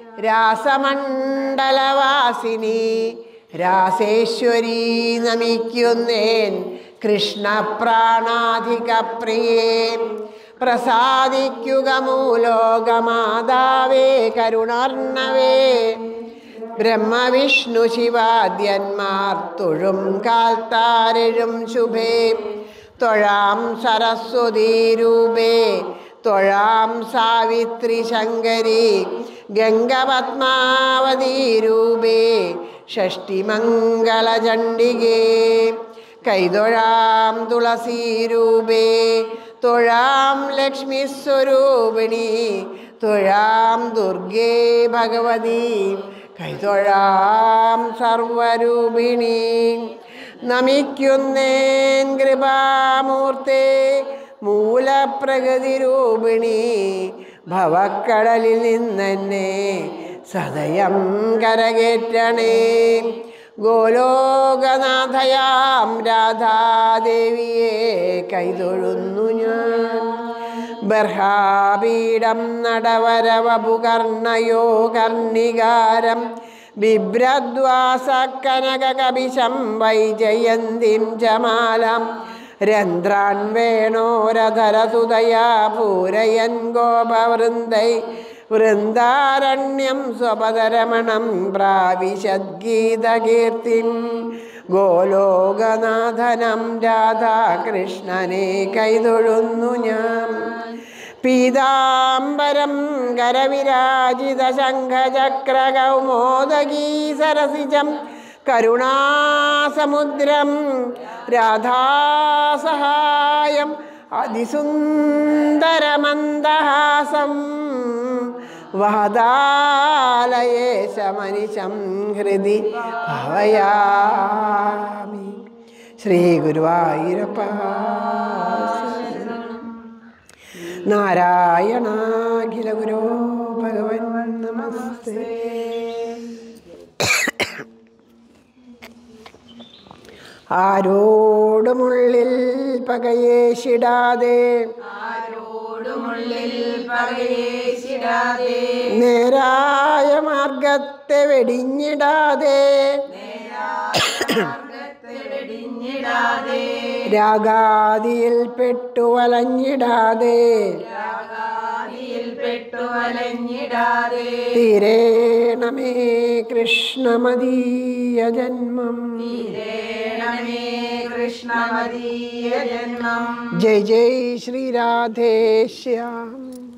രാസമണ്ഡലവാസിനി രാസേശ്വരി നമിക്കുന്നേൻ കൃഷ്ണപ്രാണാധിക പ്രിയേ പ്രസാദിക്കുക മൂലോകമാതാവേ കരുണാർണവേ ബ്രഹ്മവിഷ്ണു ശിവാദ്യന്മാർ തൊഴും കാൽത്താരെഴും ശുഭേ തൊഴാം സരസ്വതീ രൂപേ തൊഴാം സാവിത്രി ശങ്കരി ഗംഗപത്മാവതീ രൂപേ ഷഷ്ടിമംഗളചണ്ഡികേ കൈതൊഴാം തുളസീരൂപേ തൊഴാം ലക്ഷ്മി സ്വരൂപിണി തൊഴാം ദുർഗേ ഭഗവതി കൈതൊഴാം സർവരൂപിണി നമിക്കുന്നേൻ കൃപാമൂർത്തേ മൂലപ്രകൃതി രൂപിണി ഭവക്കടലിൽ നിന്നെന്നെ സദയം കരകേറ്റണേ ഗോലോകനാഥയാം രാധാദേവിയെ കൈതൊഴുന്നു ഞാൻ ബർഹാപീഠം നടവരവപുകർണയോ കർണികാരം ബിഭ്രദ്വാസക്കനകകപിശം വൈജയന്തിം ജമാലം രന്ധ്രാൻ വേണോരധരസുതയാ പൂരയൻ ഗോപവൃന്ദൈ വൃന്ദാരണ്യം സ്വപദരമണം പ്രാവിശദ്ഗീതകീർത്തിം ഗോലോകനാഥനം രാധാകൃഷ്ണനെ കൈതൊഴുന്നു ഞാൻ പീതാംബരം കരവിരാജിത ശംഖചക്രകൗമോദഗീ സരസിജം കരുണാസമുദ്രം രാധാസഹായം അതിസുന്ദരമന്ദഹാസം വഹദാലയേശമനിശം ഹൃദി ഭവയാമി ശ്രീഗുരുവായൂരപ്പ നാരായണാഖില ഗുരോ ഭഗവൻ നമസ്തേ ആരോടുമുള്ളിൽ പകയേശിടാതെ ആരോടുമുള്ളിൽ പകയേശിടാതെ നേരായ മാർഗത്തെ വെടിഞ്ഞിടാതെ മാർഗത്തെ വെടിഞ്ഞിടാതെ രാഗാദിയിൽ പെട്ടു വലഞ്ഞിടാതെ രാഗാദിയിൽ പെട്ടു വലഞ്ഞിടാതെ തീരേണമേ കൃഷ്ണമദീയ ജന്മം തീരേണമേ കൃഷ്ണമതീയ ജന്മം ജയ് ജയ് ശ്രീരാധേശ്യാം